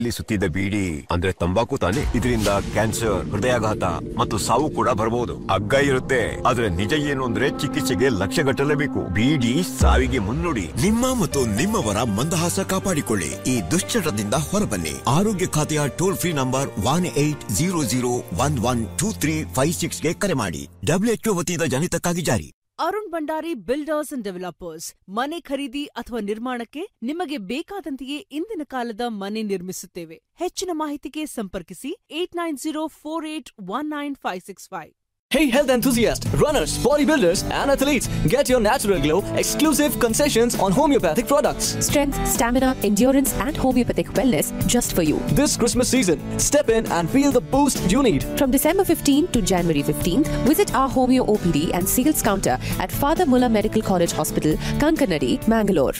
ಇಲ್ಲಿ ಸುತ್ತಿದ್ದ ಬೀಡಿ ಅಂದ್ರೆ ತಂಬಾಕು ತಾನೆ ಇದರಿಂದ ಕ್ಯಾನ್ಸರ್ ಹೃದಯಾಘಾತ ಮತ್ತು ಸಾವು ಕೂಡ ಬರಬಹುದು ಹಗ್ಗ ಇರುತ್ತೆ ಆದ್ರೆ ನಿಜ ಏನು ಅಂದ್ರೆ ಚಿಕಿತ್ಸೆಗೆ ಲಕ್ಷ ಗಟ್ಟಲೇಬೇಕು ಬೀಡಿ ಸಾವಿಗೆ ಮುನ್ನುಡಿ ನಿಮ್ಮ ಮತ್ತು ನಿಮ್ಮವರ ಮಂದಹಾಸ ಕಾಪಾಡಿಕೊಳ್ಳಿ ಈ ದುಶ್ಚಟದಿಂದ ಹೊರಬನ್ನಿ ಆರೋಗ್ಯ ಖಾತೆಯ toll free number one eight zero zero one one two three five ಸಿಕ್ಸ್ಗೆ ಕರೆ ಮಾಡಿ ಡಬ್ಲ್ಯೂಎಚ್ಒ ವತಿಯಿಂದ ಜನಿತಕ್ಕಾಗಿ ಜಾರಿ Arun Bhandari builders and developers ಮನೆ ಖರೀದಿ ಅಥವಾ ನಿರ್ಮಾಣಕ್ಕೆ ನಿಮಗೆ ಬೇಕಾದಂತೆಯೇ ಇಂದಿನ ಕಾಲದ ಮನೆ ನಿರ್ಮಿಸುತ್ತೇವೆ ಹೆಚ್ಚಿನ ಮಾಹಿತಿಗೆ ಸಂಪರ್ಕಿಸಿ eight nine zero four eight one nine five six five Hey health enthusiasts, runners, bodybuilders, and athletes, get your natural glow exclusive concessions on homeopathic products. Strength, stamina, endurance, and homeopathic wellness just for you. This Christmas season, step in and feel the boost you need. From December 15 to January 15th, visit our Homeo OPD and sales counter at Father Mulla Medical College Hospital, Kankanadi, Mangalore.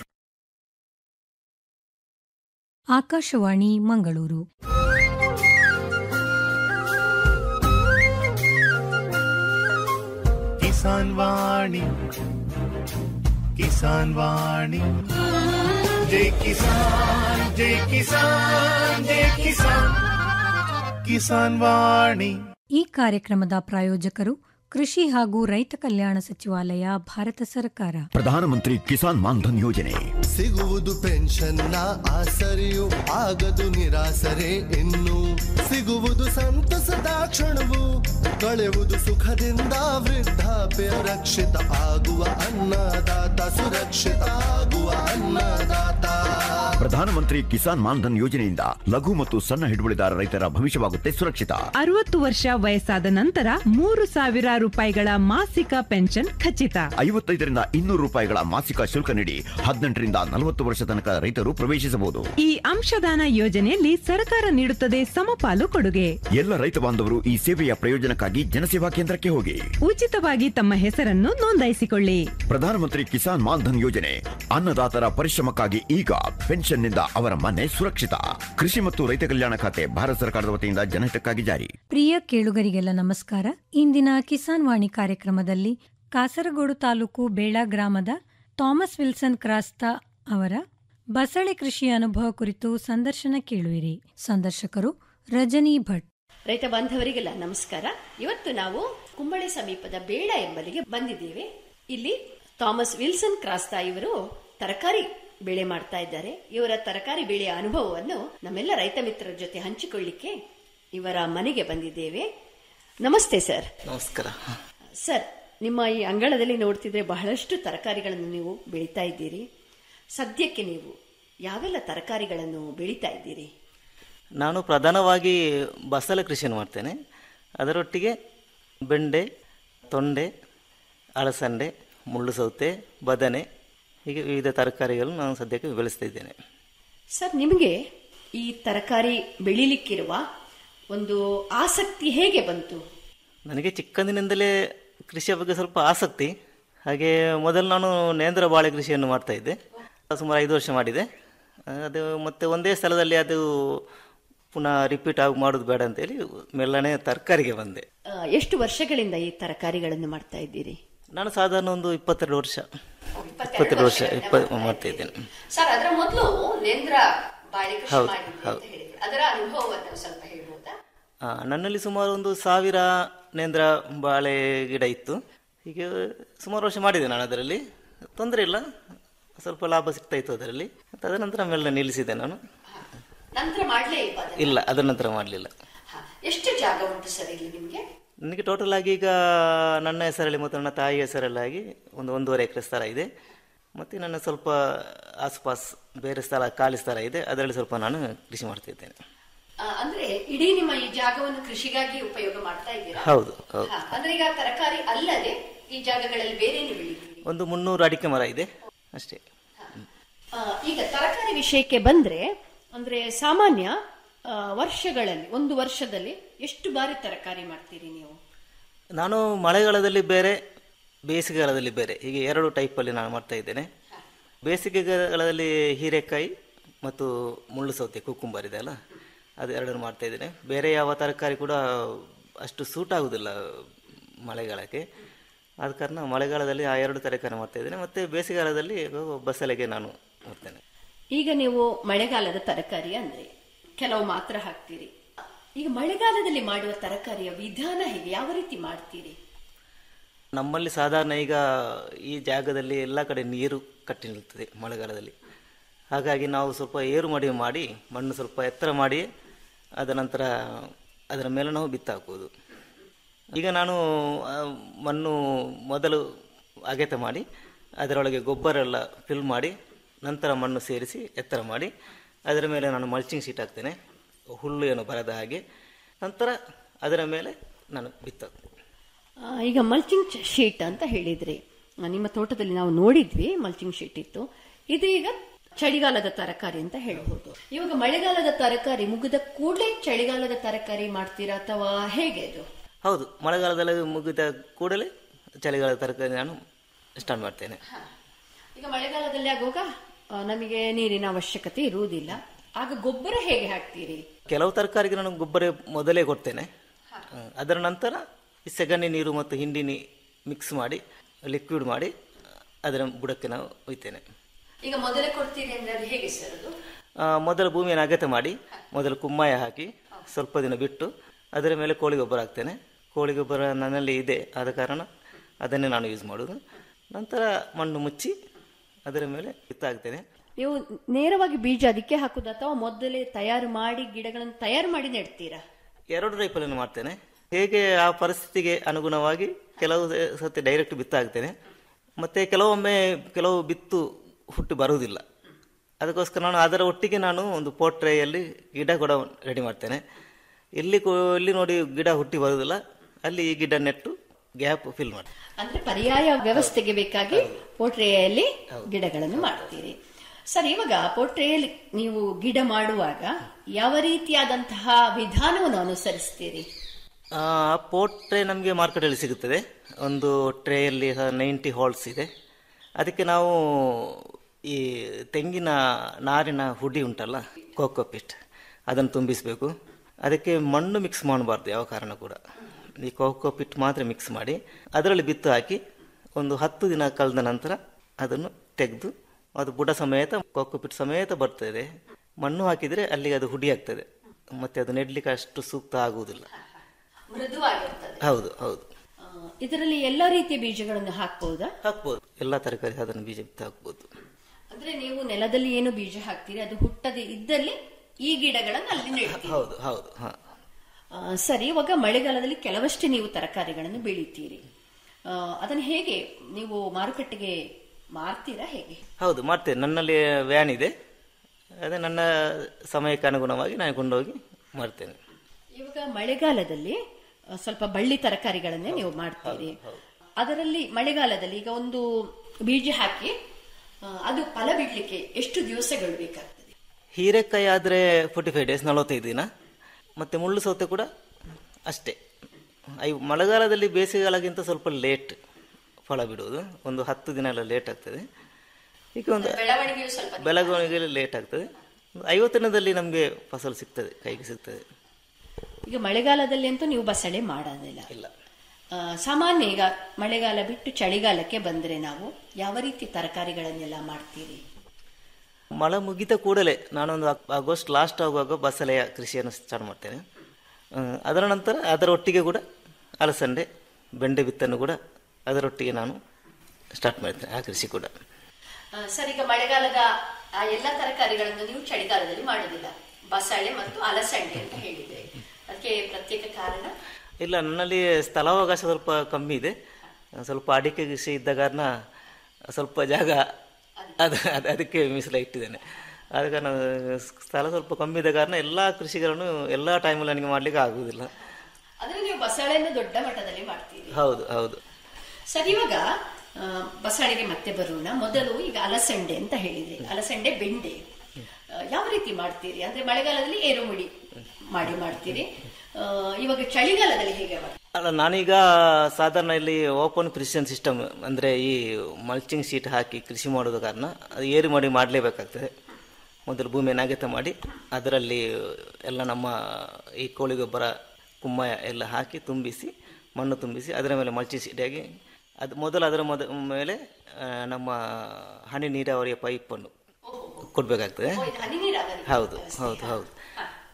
Akashvani Mangaluru Kisan Vani Kisan Vani ಜೈ ಕಿಸಾನ್ ಜೈ ಕಿಸಾನ್ ಜೈ ಕಿಸಾನ್ ಕಿಸಾನ್ ವಾಣಿ ಈ ಕಾರ್ಯಕ್ರಮದ ಪ್ರಾಯೋಜಕರು ಕೃಷಿ ಹಾಗೂ ರೈತ ಕಲ್ಯಾಣ ಸಚಿವಾಲಯ ಭಾರತ ಸರ್ಕಾರ ಪ್ರಧಾನಮಂತ್ರಿ ಕಿಸಾನ್ ಮಾನ್ಧನ್ ಯೋಜನೆ ಸಿಗುವುದು ಪೆನ್ಷನ್ನ ಆಸರೆಯು ಆಗದು ನಿರಾಸರೆ ಇನ್ನು ಸಿಗುವುದು ಸಂತಸದ ಕ್ಷಣವು ಕಳೆಯುವುದು ಸುಖದಿಂದ ವೃದ್ಧಾಪ್ಯ ರಕ್ಷಿತ ಆಗುವ ಅನ್ನದಾತ ಸುರಕ್ಷಿತ ಆಗುವ ಅನ್ನದಾತ ಪ್ರಧಾನಮಂತ್ರಿ ಕಿಸಾನ್ ಮಾನ್ಧನ್ ಯೋಜನೆಯಿಂದ ಲಘು ಮತ್ತು ಸಣ್ಣ ಹಿಡುವಳಿದಾರ ರೈತರ ಭವಿಷ್ಯವಾಗುತ್ತೆ ಸುರಕ್ಷಿತ ಅರವತ್ತು ವರ್ಷ ವಯಸ್ಸಾದ ನಂತರ ಮೂರು ಸಾವಿರ ರೂಪಾಯಿಗಳ ಮಾಸಿಕ ಪೆನ್ಷನ್ ಖಚಿತ ಐವತ್ತೈದರಿಂದ ಇನ್ನೂರು ರೂಪಾಯಿಗಳ ಮಾಸಿಕ ಶುಲ್ಕ ನೀಡಿ ಹದಿನೆಂಟರಿಂದ ನಲವತ್ತು ವರ್ಷ ತನಕ ರೈತರು ಪ್ರವೇಶಿಸಬಹುದು ಈ ಅಂಶದಾನ ಯೋಜನೆಯಲ್ಲಿ ಸರ್ಕಾರ ನೀಡುತ್ತದೆ ಸಮಪಾಲು ಕೊಡುಗೆ ಎಲ್ಲ ರೈತ ಬಾಂಧವರು ಈ ಸೇವೆಯ ಪ್ರಯೋಜನಕ್ಕಾಗಿ ಜನಸೇವಾ ಕೇಂದ್ರಕ್ಕೆ ಹೋಗಿ ಉಚಿತವಾಗಿ ತಮ್ಮ ಹೆಸರನ್ನು ನೋಂದಾಯಿಸಿಕೊಳ್ಳಿ ಪ್ರಧಾನಮಂತ್ರಿ ಕಿಸಾನ್ ಮಾನ್ಧನ್ ಯೋಜನೆ ಅನ್ನದಾತರ ಪರಿಶ್ರಮಕ್ಕಾಗಿ ಈಗ ಪೆನ್ಷನ್ನಿಂದ ಅವರ ಮನೆ ಸುರಕ್ಷಿತ ಕೃಷಿ ಮತ್ತು ರೈತ ಕಲ್ಯಾಣ ಖಾತೆ ಭಾರತ ಸರ್ಕಾರದ ವತಿಯಿಂದ ಜನಹಿತಕ್ಕಾಗಿ ಜಾರಿ ಪ್ರಿಯ ಕೇಳುಗರಿಗೆಲ್ಲ ನಮಸ್ಕಾರ ಇಂದಿನ ಕಿಸಾನ್ ವಾಣಿ ಕಾರ್ಯಕ್ರಮದಲ್ಲಿ ಕಾಸರಗೋಡು ತಾಲೂಕು ಬೇಳಾ ಗ್ರಾಮದ ಥಾಮಸ್ ವಿಲ್ಸನ್ ಕ್ರಾಸ್ತ ಅವರ ಬಸಳೆ ಕೃಷಿ ಅನುಭವ ಕುರಿತು ಸಂದರ್ಶನ ಕೇಳುವಿರಿ ಸಂದರ್ಶಕರು ರಜನಿ ಭಟ್ ರೈತ ಬಾಂಧವರಿಗೆಲ್ಲ ನಮಸ್ಕಾರ ಇವತ್ತು ನಾವು ಕುಂಬಳೆ ಸಮೀಪದ ಬೇಡ ಎಂಬಲ್ಲಿಗೆ ಬಂದಿದ್ದೇವೆ ಇಲ್ಲಿ ಥಾಮಸ್ ವಿಲ್ಸನ್ ಕ್ರಾಸ್ತಾ ಇವರು ತರಕಾರಿ ಬೆಳೆ ಮಾಡ್ತಾ ಇದ್ದಾರೆ ಇವರ ತರಕಾರಿ ಬೆಳೆಯ ಅನುಭವವನ್ನು ನಮ್ಮೆಲ್ಲ ರೈತ ಮಿತ್ರರ ಜೊತೆ ಹಂಚಿಕೊಳ್ಳಿಕ್ಕೆ ಇವರ ಮನೆಗೆ ಬಂದಿದ್ದೇವೆ ನಮಸ್ತೆ ಸರ್ ನಮಸ್ಕಾರ ಸರ್ ನಿಮ್ಮ ಈ ಅಂಗಳದಲ್ಲಿ ನೋಡ್ತಿದ್ರೆ ಬಹಳಷ್ಟು ತರಕಾರಿಗಳನ್ನು ನೀವು ಬೆಳೀತಾ ಇದ್ದೀರಿ ಸದ್ಯಕ್ಕೆ ನೀವು ಯಾವೆಲ್ಲ ತರಕಾರಿಗಳನ್ನು ಬೆಳೀತಾ ಇದ್ದೀರಿ ನಾನು ಪ್ರಧಾನವಾಗಿ ಬಸಳೆ ಕೃಷಿಯನ್ನು ಮಾಡ್ತೇನೆ ಅದರೊಟ್ಟಿಗೆ ಬೆಂಡೆ ತೊಂಡೆ ಅಳಸಂಡೆ ಮುಳ್ಳು ಸೌತೆ ಬದನೆ ಹೀಗೆ ವಿವಿಧ ತರಕಾರಿಗಳನ್ನು ನಾನು ಸದ್ಯಕ್ಕೆ ಬೆಳೆಸ್ತಾ ಇದ್ದೇನೆ ಸರ್ ನಿಮಗೆ ಈ ತರಕಾರಿ ಬೆಳಿಲಿಕ್ಕಿರುವ ಒಂದು ಆಸಕ್ತಿ ಹೇಗೆ ಬಂತು ನನಗೆ ಚಿಕ್ಕಂದಿನಿಂದಲೇ ಕೃಷಿಯ ಬಗ್ಗೆ ಸ್ವಲ್ಪ ಆಸಕ್ತಿ ಹಾಗೆ ಮೊದಲು ನಾನು ನೇಂದ್ರ ಬಾಳೆ ಕೃಷಿಯನ್ನು ಮಾಡ್ತಾ ಇದ್ದೆ ಸುಮಾರು ಐದು ವರ್ಷ ಮಾಡಿದೆ ಅದು ಮತ್ತೆ ಒಂದೇ ಸ್ಥಳದಲ್ಲಿ ಅದು ಪುನಃ ರಿಪೀಟ್ ಆಗಿ ಮಾಡೋದು ಬೇಡ ಅಂತೇಳಿ ಮೆಲ್ಲನೆ ತರಕಾರಿಗೆ ಬಂದೆ ಆ, ಎಷ್ಟು ವರ್ಷಗಳಿಂದ ಈ ತರಕಾರಿಗಳನ್ನು ಮಾಡ್ತಾ ಇದ್ದೀರಿ ನಾನು ಸಾಧಾರಣ ಒಂದು ಇಪ್ಪತ್ತೆರಡು ವರ್ಷ ಇಪ್ಪತ್ತೆರಡು ವರ್ಷ ಇಪ್ಪ ಮಾಡ್ತಾ ಇದ್ದೇನೆ ಸರ್ ಅದರ ಮೊದಲು ನೇಂದ್ರ ಬಾಳೆ ಕೃಷಿ ಹೌದು, ಮಾಡಿದ್ದೆ ಅಂತ ಹೌದು. ಹೇಳಿದ್ರಿ ಅದರ ಅನುಭವವನ್ನು ಸ್ವಲ್ಪ ಹೇಳ್ಬೋದಾ ಆ, ನನ್ನಲ್ಲಿ ಸುಮಾರು ಒಂದು ಸಾವಿರ ನೇಂದ್ರ ಬಾಳೆ ಗಿಡ ಇತ್ತು ಹೀಗೆ ಸುಮಾರು ವರ್ಷ ಮಾಡಿದೆ ನಾನು ಅದರಲ್ಲಿ ತೊಂದರೆ ಇಲ್ಲ ಸ್ವಲ್ಪ ಲಾಭ ಸಿಗ್ತಾ ಇತ್ತು ಅದರಲ್ಲಿ ತದನಂತರ ಮೆಲ್ಲ ನಿಲ್ಲಿಸಿದೆ ನಾನು ನಂತರ ಮಾಡ್ಲೇ ಇಲ್ವಾ ಅದನ್ನ? ಇಲ್ಲ ಅದರ ನಂತರ ಮಾಡಲಿಲ್ಲ ಹಾ. ಎಷ್ಟು ಜಾಗ ಉಂಟು ಸರ್ ಇಲ್ಲಿ ನಿಮ್ಗೆ ನನಗೆ ಟೋಟಲ್ ಆಗಿ ಈಗ ನನ್ನ ಹೆಸರಲ್ಲಿ ಮತ್ತು ನನ್ನ ತಾಯಿ ಹೆಸರಲ್ಲಾಗಿ ಒಂದು ಒಂದೂವರೆ ಎಕರೆ ಸ್ಥಳ ಇದೆ ಮತ್ತು ನನ್ನ ಸ್ವಲ್ಪ ಆಸುಪಾಸ್ ಬೇರೆ ಸ್ಥಳ ಖಾಲಿ ಸ್ಥಳ ಇದೆ ಅದರಲ್ಲಿ ಸ್ವಲ್ಪ ನಾನು ಕೃಷಿ ಮಾಡ್ತಿದ್ದೇನೆ ಆ, ಅಂದ್ರೆ ಇಡೀ ನಿಮ್ಮ ಈ ಜಾಗವನ್ನು ಕೃಷಿಗಾಗಿ ಉಪಯೋಗ ಮಾಡ್ತಾ ಇದ್ದೀರಾ ಹೌದು ಹೌದು ಹಾ, ಅಂದ್ರೆ ಈಗ ತರಕಾರಿ ಅಲ್ಲದೆ ಈ ಜಾಗಗಳಲ್ಲಿ ಬೇರೇನು ಬೆಳಿತೀರಿ ಒಂದು ಮುನ್ನೂರು ಅಡಿಕೆ ಮರ ಇದೆ ಅಷ್ಟೇ ಆ, ಈಗ ತರಕಾರಿ ವಿಷಯಕ್ಕೆ ಬಂದ್ರೆ ಅಂದ್ರೆ ಸಾಮಾನ್ಯ ಆ, ವರ್ಷಗಳಲ್ಲಿ ಒಂದು ವರ್ಷದಲ್ಲಿ ಎಷ್ಟು ಬಾರಿ ತರಕಾರಿ ಮಾಡ್ತೀರಿ ನೀವು ನಾನು ಮಳೆಗಾಲದಲ್ಲಿ ಬೇರೆ ಬೇಸಿಗೆಗಾಲದಲ್ಲಿ ಬೇರೆ ಹೀಗೆ ಎರಡು ಟೈಪಲ್ಲಿ ನಾನು ಮಾಡ್ತಾ ಇದ್ದೇನೆ ಬೇಸಿಗೆಗಾಲದಲ್ಲಿ ಹೀರೆಕಾಯಿ ಮತ್ತು ಮುಳ್ಳು ಸೌತೆ ಕುಕ್ಕುಂಬರ್ ಇದೆ ಅಲ್ಲ ಅದು ಎರಡನ್ನು ಮಾಡ್ತಾ ಇದ್ದೇನೆ ಬೇರೆ ಯಾವ ತರಕಾರಿ ಕೂಡ ಅಷ್ಟು ಸೂಟ್ ಆಗುವುದಿಲ್ಲ ಮಳೆಗಾಲಕ್ಕೆ ಆದ ಕಾರಣ ಮಳೆಗಾಲದಲ್ಲಿ ಆ ಎರಡು ತರಕಾರಿ ಮಾಡ್ತಾ ಇದ್ದೇನೆ ಮತ್ತು ಬೇಸಿಗೆಗಾಲದಲ್ಲಿ ಬಸಳೆಗೆ ನಾನು ಮಾಡ್ತೇನೆ ಈಗ ನೀವು ಮಳೆಗಾಲದ ತರಕಾರಿ ಅಂದ್ರೆ ಕೆಲವು ಮಾತ್ರ ಹಾಕ್ತೀರಿ ಈಗ ಮಳೆಗಾಲದಲ್ಲಿ ಮಾಡುವ ತರಕಾರಿಯ ವಿಧಾನ ಹೇಗೆ ಯಾವ ರೀತಿ ಮಾಡ್ತೀರಿ ನಮ್ಮಲ್ಲಿ ಸಾಧಾರಣ ಈಗ ಈ ಜಾಗದಲ್ಲಿ ಎಲ್ಲ ಕಡೆ ನೀರು ಕಟ್ಟಿ ನಿಲ್ತದೆ ಮಳೆಗಾಲದಲ್ಲಿ ಹಾಗಾಗಿ ನಾವು ಸ್ವಲ್ಪ ಏರು ಮಾಡಿ ಮಾಡಿ ಮಣ್ಣು ಸ್ವಲ್ಪ ಎತ್ತರ ಮಾಡಿ ಅದ ನಂತರ ಅದರ ಮೇಲೆ ನಾವು ಬಿತ್ತು ಹಾಕುವುದು ಈಗ ನಾನು ಆ, ಮಣ್ಣು ಮೊದಲು ಅಗೆತ ಮಾಡಿ ಅದರೊಳಗೆ ಗೊಬ್ಬರ ಎಲ್ಲ ಫಿಲ್ ಮಾಡಿ ನಂತರ ಮಣ್ಣು ಸೇರಿಸಿ ಎತ್ತರ ಮಾಡಿ ಅದರ ಮೇಲೆ ನಾನು ಮಲ್ಚಿಂಗ್ ಶೀಟ್ ಹಾಕ್ತೇನೆ ಹುಲ್ಲು ಏನು ಬರದ ಹಾಗೆ ನಂತರ ಅದರ ಮೇಲೆ ನಾನು ಬಿತ್ತು ಹಾಕ್ತೇನೆ. ಆ, ಈಗ ಮಲ್ಚಿಂಗ್ ಶೀಟ್ ಅಂತ ಹೇಳಿದ್ರಿ ಆ, ನಿಮ್ಮ ತೋಟದಲ್ಲಿ ನಾವು ನೋಡಿದ್ವಿ ಮಲ್ಚಿಂಗ್ ಶೀಟ್ ಇತ್ತು ಇದು ಈಗ ಚಳಿಗಾಲದ ತರಕಾರಿ ಅಂತ ಹೇಳ್ಬೋದು ಇವಾಗ ಮಳೆಗಾಲದ ತರಕಾರಿ ಮುಗಿದ ಕೂಡಲೇ ಚಳಿಗಾಲದ ತರಕಾರಿ ಮಾಡ್ತೀರಾ ಅಥವಾ ಹೇಗೆ ಅದು ಹೌದು ಮಳೆಗಾಲದಲ್ಲಿ ಮುಗಿದ ಕೂಡಲೇ ಚಳಿಗಾಲದ ತರಕಾರಿ ನಾನು ಸ್ಟಾರ್ಟ್ ಮಾಡ್ತೇನೆ ಈಗ ಮಳೆಗಾಲದಲ್ಲಿ ಆಗುವಾಗ ಆ, ನಮಗೆ ನೀರಿನ ಅವಶ್ಯಕತೆ ಇರುವುದಿಲ್ಲ ಆಗ ಗೊಬ್ಬರ ಹೇಗೆ ಹಾಕ್ತೀರಿ ಕೆಲವು ತರಕಾರಿಗೆ ನಾನು ಗೊಬ್ಬರ ಮೊದಲೇ ಕೊಡ್ತೇನೆ ಆ, ಅದರ ನಂತರ ಈ ಸೆಗಣಿ ನೀರು ಮತ್ತು ಹಿಂಡಿ ನೀ ಮಿಕ್ಸ್ ಮಾಡಿ ಲಿಕ್ವಿಡ್ ಮಾಡಿ ಅದರ ಬುಡಕ್ಕೆ ನಾವು ಒಯ್ತೇನೆ ಈಗ ಮೊದಲೇ ಕೊಡ್ತೀರಿ ಅಂದ್ರೆ ಅದು ಹೇಗೆ ಸರ್ ಅದು ಆ, ಮೊದಲು ಭೂಮಿಯನ್ನು ಅಗತ ಮಾಡಿ ಮೊದಲು ಕುಮ್ಮಾಯ ಹಾಕಿ ಸ್ವಲ್ಪ ದಿನ ಬಿಟ್ಟು ಅದರ ಮೇಲೆ ಕೋಳಿ ಗೊಬ್ಬರ ಹಾಕ್ತೇನೆ ಕೋಳಿ ಗೊಬ್ಬರ ನನ್ನಲ್ಲಿ ಇದೆ ಆದ ಕಾರಣ ಅದನ್ನೇ ನಾನು ಯೂಸ್ ಮಾಡೋದು ನಂತರ ಮಣ್ಣು ಮುಚ್ಚಿ ಅದರ ಮೇಲೆ ಬಿತ್ತು ಹಾಕ್ತೇನೆ ನೀವು ನೇರವಾಗಿ ಬೀಜ ಅದಕ್ಕೆ ಹಾಕುದು ಅಥವಾ ಮೊದಲೇ ತಯಾರು ಮಾಡಿ ಗಿಡಗಳನ್ನು ತಯಾರು ಮಾಡಿ ನೆಡ್ತೀರಾ ಎರಡು ಟೈಪಲ್ಲಿ ಮಾಡ್ತೇನೆ ಹೇಗೆ ಆ ಪರಿಸ್ಥಿತಿಗೆ ಅನುಗುಣವಾಗಿ ಕೆಲವು ಸತಿ ಡೈರೆಕ್ಟ್ ಬಿತ್ತು ಹಾಕ್ತೇನೆ ಮತ್ತು ಕೆಲವೊಮ್ಮೆ ಕೆಲವು ಬಿತ್ತು ಹುಟ್ಟಿ ಬರುವುದಿಲ್ಲ ಅದಕ್ಕೋಸ್ಕರ ನಾನು ಅದರ ಒಟ್ಟಿಗೆ ನಾನು ಒಂದು ಪೋಟ್ ಟ್ರೇಯಲ್ಲಿ ಗಿಡ ಕೂಡ ರೆಡಿ ಮಾಡ್ತೇನೆ ಎಲ್ಲಿ ಕೋ- ಎಲ್ಲಿ ನೋಡಿ ಗಿಡ ಹುಟ್ಟಿ ಬರುವುದಿಲ್ಲ ಅಲ್ಲಿ ಈ ಗಿಡ ನೆಟ್ಟು ಗ್ಯಾಪ್ ಫಿಲ್ ಮಾಡ್ತೇನೆ ಅಂದ್ರೆ ಪರ್ಯಾಯ ವ್ಯವಸ್ಥೆಗೆ ಬೇಕಾಗಿ ಪೋಟ್ರೆಯಲ್ಲಿ ಗಿಡಗಳನ್ನು ಮಾಡ್ತೀರಿ ಸರ್ ಇವಾಗ ಪೋಟ್ರೆಯಲ್ಲಿ ನೀವು ಗಿಡ ಮಾಡುವಾಗ ಯಾವ ರೀತಿಯಾದಂತಹ ವಿಧಾನವನ್ನು ಅನುಸರಿಸ್ತೀರಿ ಆ ಪೋಟ್ ಟ್ರೇ ನಮಗೆ ಮಾರ್ಕೆಟಲ್ಲಿ ಸಿಗುತ್ತದೆ ಒಂದು ಟ್ರೇಯಲ್ಲಿ ನೈಂಟಿ ಹೋಲ್ಸ್ ಇದೆ ಅದಕ್ಕೆ ನಾವು ಈ ತೆಂಗಿನ ನಾರಿನ ಹುಡಿ ಉಂಟಲ್ಲ ಕೋಕೋಪಿಟ್ ಅದನ್ನು ತುಂಬಿಸಬೇಕು ಅದಕ್ಕೆ ಮಣ್ಣು ಮಿಕ್ಸ್ ಮಾಡಬಾರ್ದು ಯಾವ ಕಾರಣ ಕೂಡ ಈ ಕೋಕೋಪಿಟ್ ಮಾತ್ರ ಮಿಕ್ಸ್ ಮಾಡಿ ಅದರಲ್ಲಿ ಬಿತ್ತು ಹಾಕಿ ಒಂದು ಹತ್ತು ದಿನ ಕಳೆದ ನಂತರ ಅದನ್ನು ತೆಗೆದು ಅದು ಬುಡ ಸಮೇತ ಕೋಕೋಪಿಟ್ ಸಮೇತ ಬರ್ತದೆ ಮಣ್ಣು ಹಾಕಿದರೆ ಅಲ್ಲಿಗೆ ಅದು ಹುಡಿ ಆಗ್ತದೆ ಮತ್ತೆ ಅದು ನೆಡ್ಲಿಕ್ಕೆ ಅಷ್ಟು ಸೂಕ್ತ ಆಗುವುದಿಲ್ಲ ಮೃದುವಾಗಿರ್ತದೆ ಹೌದು ಹೌದು ಆ, ಇದರಲ್ಲಿ ಎಲ್ಲ ರೀತಿಯ ಬೀಜಗಳನ್ನು ಹಾಕ್ಬಹುದಾ ಹಾಕ್ಬೋದು ಎಲ್ಲ ತರಕಾರಿ ಅದನ್ನು ಬೀಜ ಬಿತ್ತು ಹಾಕ್ಬೋದು ಅಂದ್ರೆ ನೀವು ನೆಲದಲ್ಲಿ ಏನು ಬೀಜ ಹಾಕ್ತೀರಿ ಅದು ಹುಟ್ಟದೆ ಇದ್ದಲ್ಲಿ ಈ ಗಿಡಗಳನ್ನು ಅಲ್ಲಿ ನೆಡ್ತೀರಿ ಹೌದು ಹೌದು ಹಾ ಆ, ಸರಿ ಇವಾಗ ಮಳೆಗಾಲದಲ್ಲಿ ಕೆಲವಷ್ಟೇ ನೀವು ತರಕಾರಿಗಳನ್ನು ಬೆಳಿತೀರಿ ಆ, ಅದನ್ನು ಹೇಗೆ ನೀವು ಮಾರುಕಟ್ಟೆಗೆ ಮಾರ್ತೀರಾ ಹೇಗೆ ಹೌದು ಮಾಡ್ತೇನೆ ನನ್ನಲ್ಲಿ ವ್ಯಾನ್ ಇದೆ ಅದೇ ನನ್ನ ಸಮಯಕ್ಕೆ ಅನುಗುಣವಾಗಿ ನಾನು ಕೊಂಡೋಗಿ ಮಾಡ್ತೇನೆ ಇವಾಗ ಮಳೆಗಾಲದಲ್ಲಿ ಆ, ಸ್ವಲ್ಪ ಬಳ್ಳಿ ತರಕಾರಿಗಳನ್ನೇ ನೀವು ಮಾಡ್ತೀರಿ ಅದರಲ್ಲಿ ಮಳೆಗಾಲದಲ್ಲಿ ಈಗ ಒಂದು ಬೀಜ ಹಾಕಿ ಆ, ಅದು ಫಲ ಬಿಡ್ಲಿಕ್ಕೆ ಎಷ್ಟು ದಿವಸಗಳು ಬೇಕಾಗ್ತದೆ ಹೀರೆಕಾಯಿ ಆದರೆ ಫೋರ್ಟಿ ಫೈವ್ ಡೇಸ್ ನಲವತ್ತೈದು ದಿನ ಮತ್ತು ಮುಳ್ಳು ಸೌತೆ ಕೂಡ ಅಷ್ಟೇ ಐ ಮಳೆಗಾಲದಲ್ಲಿ ಬೇಸಿಗೆಗಾಲಕ್ಕಿಂತ ಸ್ವಲ್ಪ ಲೇಟ್ ಫಲ ಬಿಡುವುದು ಒಂದು ಹತ್ತು ದಿನ ಎಲ್ಲ ಲೇಟ್ ಆಗ್ತದೆ ಈಗ ಒಂದು ಬೆಳವಣಿಗೆಯು ಸ್ವಲ್ಪ ಬೆಳವಣಿಗೆಯಲ್ಲಿ ಲೇಟ್ ಆಗ್ತದೆ ಒಂದು ಐವತ್ತು ದಿನದಲ್ಲಿ ನಮಗೆ ಫಸಲು ಸಿಗ್ತದೆ ಕೈಗೆ ಸಿಗ್ತದೆ ಈಗ ಮಳೆಗಾಲದಲ್ಲಿ ಅಂತೂ ನೀವು ಬಸಳೆ ಮಾಡೋದಿಲ್ಲ ಇಲ್ಲ ಆ, ಸಾಮಾನ್ಯ ಈಗ ಮಳೆಗಾಲ ಬಿಟ್ಟು ಚಳಿಗಾಲಕ್ಕೆ ಬಂದ್ರೆ ನಾವು ಯಾವ ರೀತಿ ತರಕಾರಿಗಳನ್ನೆಲ್ಲ ಮಾಡ್ತೀರಿ ಮಳೆ ಮುಗಿದ ಕೂಡಲೇ ನಾನೊಂದು ಆಗ್- ಆಗಸ್ಟ್ ಲಾಸ್ಟ್ ಆಗುವಾಗ ಬಸಳೆಯ ಕೃಷಿಯನ್ನು ಸ್ಟಾರ್ಟ್ ಮಾಡ್ತೇನೆ ಆ, ಅದರ ನಂತರ ಅದರೊಟ್ಟಿಗೆ ಕೂಡ ಅಲಸಂಡೆ ಬೆಂಡೆ ಬಿತ್ತನ್ನು ಕೂಡ ಅದರೊಟ್ಟಿಗೆ ನಾನು ಸ್ಟಾರ್ಟ್ ಮಾಡ್ತೇನೆ ಆ ಕೃಷಿ ಕೂಡ ಆ, ಸರ್ ಈಗ ಮಳೆಗಾಲದ ಆ ಎಲ್ಲ ತರಕಾರಿಗಳನ್ನು ನೀವು ಚಳಿಗಾಲದಲ್ಲಿ ಮಾಡುವುದಿಲ್ಲ ಬಸಳೆ ಮತ್ತು ಅಲಸಂಡೆ ಅಂತ ಹೇಳಿದ್ರೆ ಅದಕ್ಕೆ ಪ್ರತ್ಯೇಕ ಕಾರಣ ಇಲ್ಲ ನನ್ನಲ್ಲಿ ಸ್ಥಳಾವಕಾಶ ಸ್ವಲ್ಪ ಕಮ್ಮಿ ಇದೆ ಸ್ವಲ್ಪ ಅಡಿಕೆ ಕೃಷಿ ಇದ್ದ ಕಾರಣ ಸ್ವಲ್ಪ ಜಾಗ ಅದು ಅದು ಅದಕ್ಕೆ ಮೀಸಲ ಇಟ್ಟಿದ್ದೇನೆ ಆದ ಕಾರಣ ಸ್ಥಳ ಸ್ವಲ್ಪ ಕಮ್ಮಿ ಇದ್ದ ಕಾರಣ ಎಲ್ಲ ಕೃಷಿಗಳನ್ನು ಎಲ್ಲ ಟೈಮಲ್ಲಿ ನನಗೆ ಮಾಡಲಿಕ್ಕೆ ಆಗುವುದಿಲ್ಲ ಅಂದ್ರೆ ನೀವು ಬಸಳೆಯನ್ನು ದೊಡ್ಡ ಮಟ್ಟದಲ್ಲಿ ಮಾಡ್ತೀರಿ ಹೌದು ಹೌದು ಸರ್ ಇವಾಗ ಆ, ಬಸಳೆಗೆ ಮತ್ತೆ ಬರೋಣ ಮೊದಲು ಈಗ ಅಲಸಂಡೆ ಅಂತ ಹೇಳಿದ್ರಿ ಅಲಸಂಡೆ ಬೆಂಡೆ ಆ, ಯಾವ ರೀತಿ ಮಾಡ್ತೀರಿ ಅಂದ್ರೆ ಮಳೆಗಾಲದಲ್ಲಿ ಏರುಮುಡಿ ಮಾಡಿ ಮಾಡ್ತೀರಿ ಆ, ಇವಾಗ ಚಳಿಗಾಲದಲ್ಲಿ ಹೇಗೆ ಮಾಡ್ತೀರಿ ಅಲ್ಲ ನಾನೀಗ ಸಾಧಾರಣ ಇಲ್ಲಿ ಓಪನ್ ಕ್ರಿಶ್ಚಿಯನ್ ಸಿಸ್ಟಮ್ ಅಂದರೆ ಈ ಮಲ್ಚಿಂಗ್ ಶೀಟ್ ಹಾಕಿ ಕೃಷಿ ಮಾಡೋದ ಕಾರಣ ಅದು ಏರು ಮಾಡಿ ಮಾಡಲೇಬೇಕಾಗ್ತದೆ ಮೊದಲು ಭೂಮಿಯನ್ನು ಅಗೆತ ಮಾಡಿ ಅದರಲ್ಲಿ ಎಲ್ಲ ನಮ್ಮ ಈ ಕೋಳಿ ಗೊಬ್ಬರ ಕುಮ್ಮಯ ಎಲ್ಲ ಹಾಕಿ ತುಂಬಿಸಿ ಮಣ್ಣು ತುಂಬಿಸಿ ಅದರ ಮೇಲೆ ಮಲ್ಚಿಂಗ್ ಶೀಟ್ ಹಾಕಿ ಅದು ಮೊದಲು ಅದರ ಮೊದ ಮೇಲೆ ಆ, ನಮ್ಮ ಹನಿ ನೀರಾವರಿಯ ಪೈಪನ್ನು ಕೊಡಬೇಕಾಗ್ತದೆ ಹನಿ ನೀರಾವರಿ ಹೌದು ಹೌದು ಹೌದು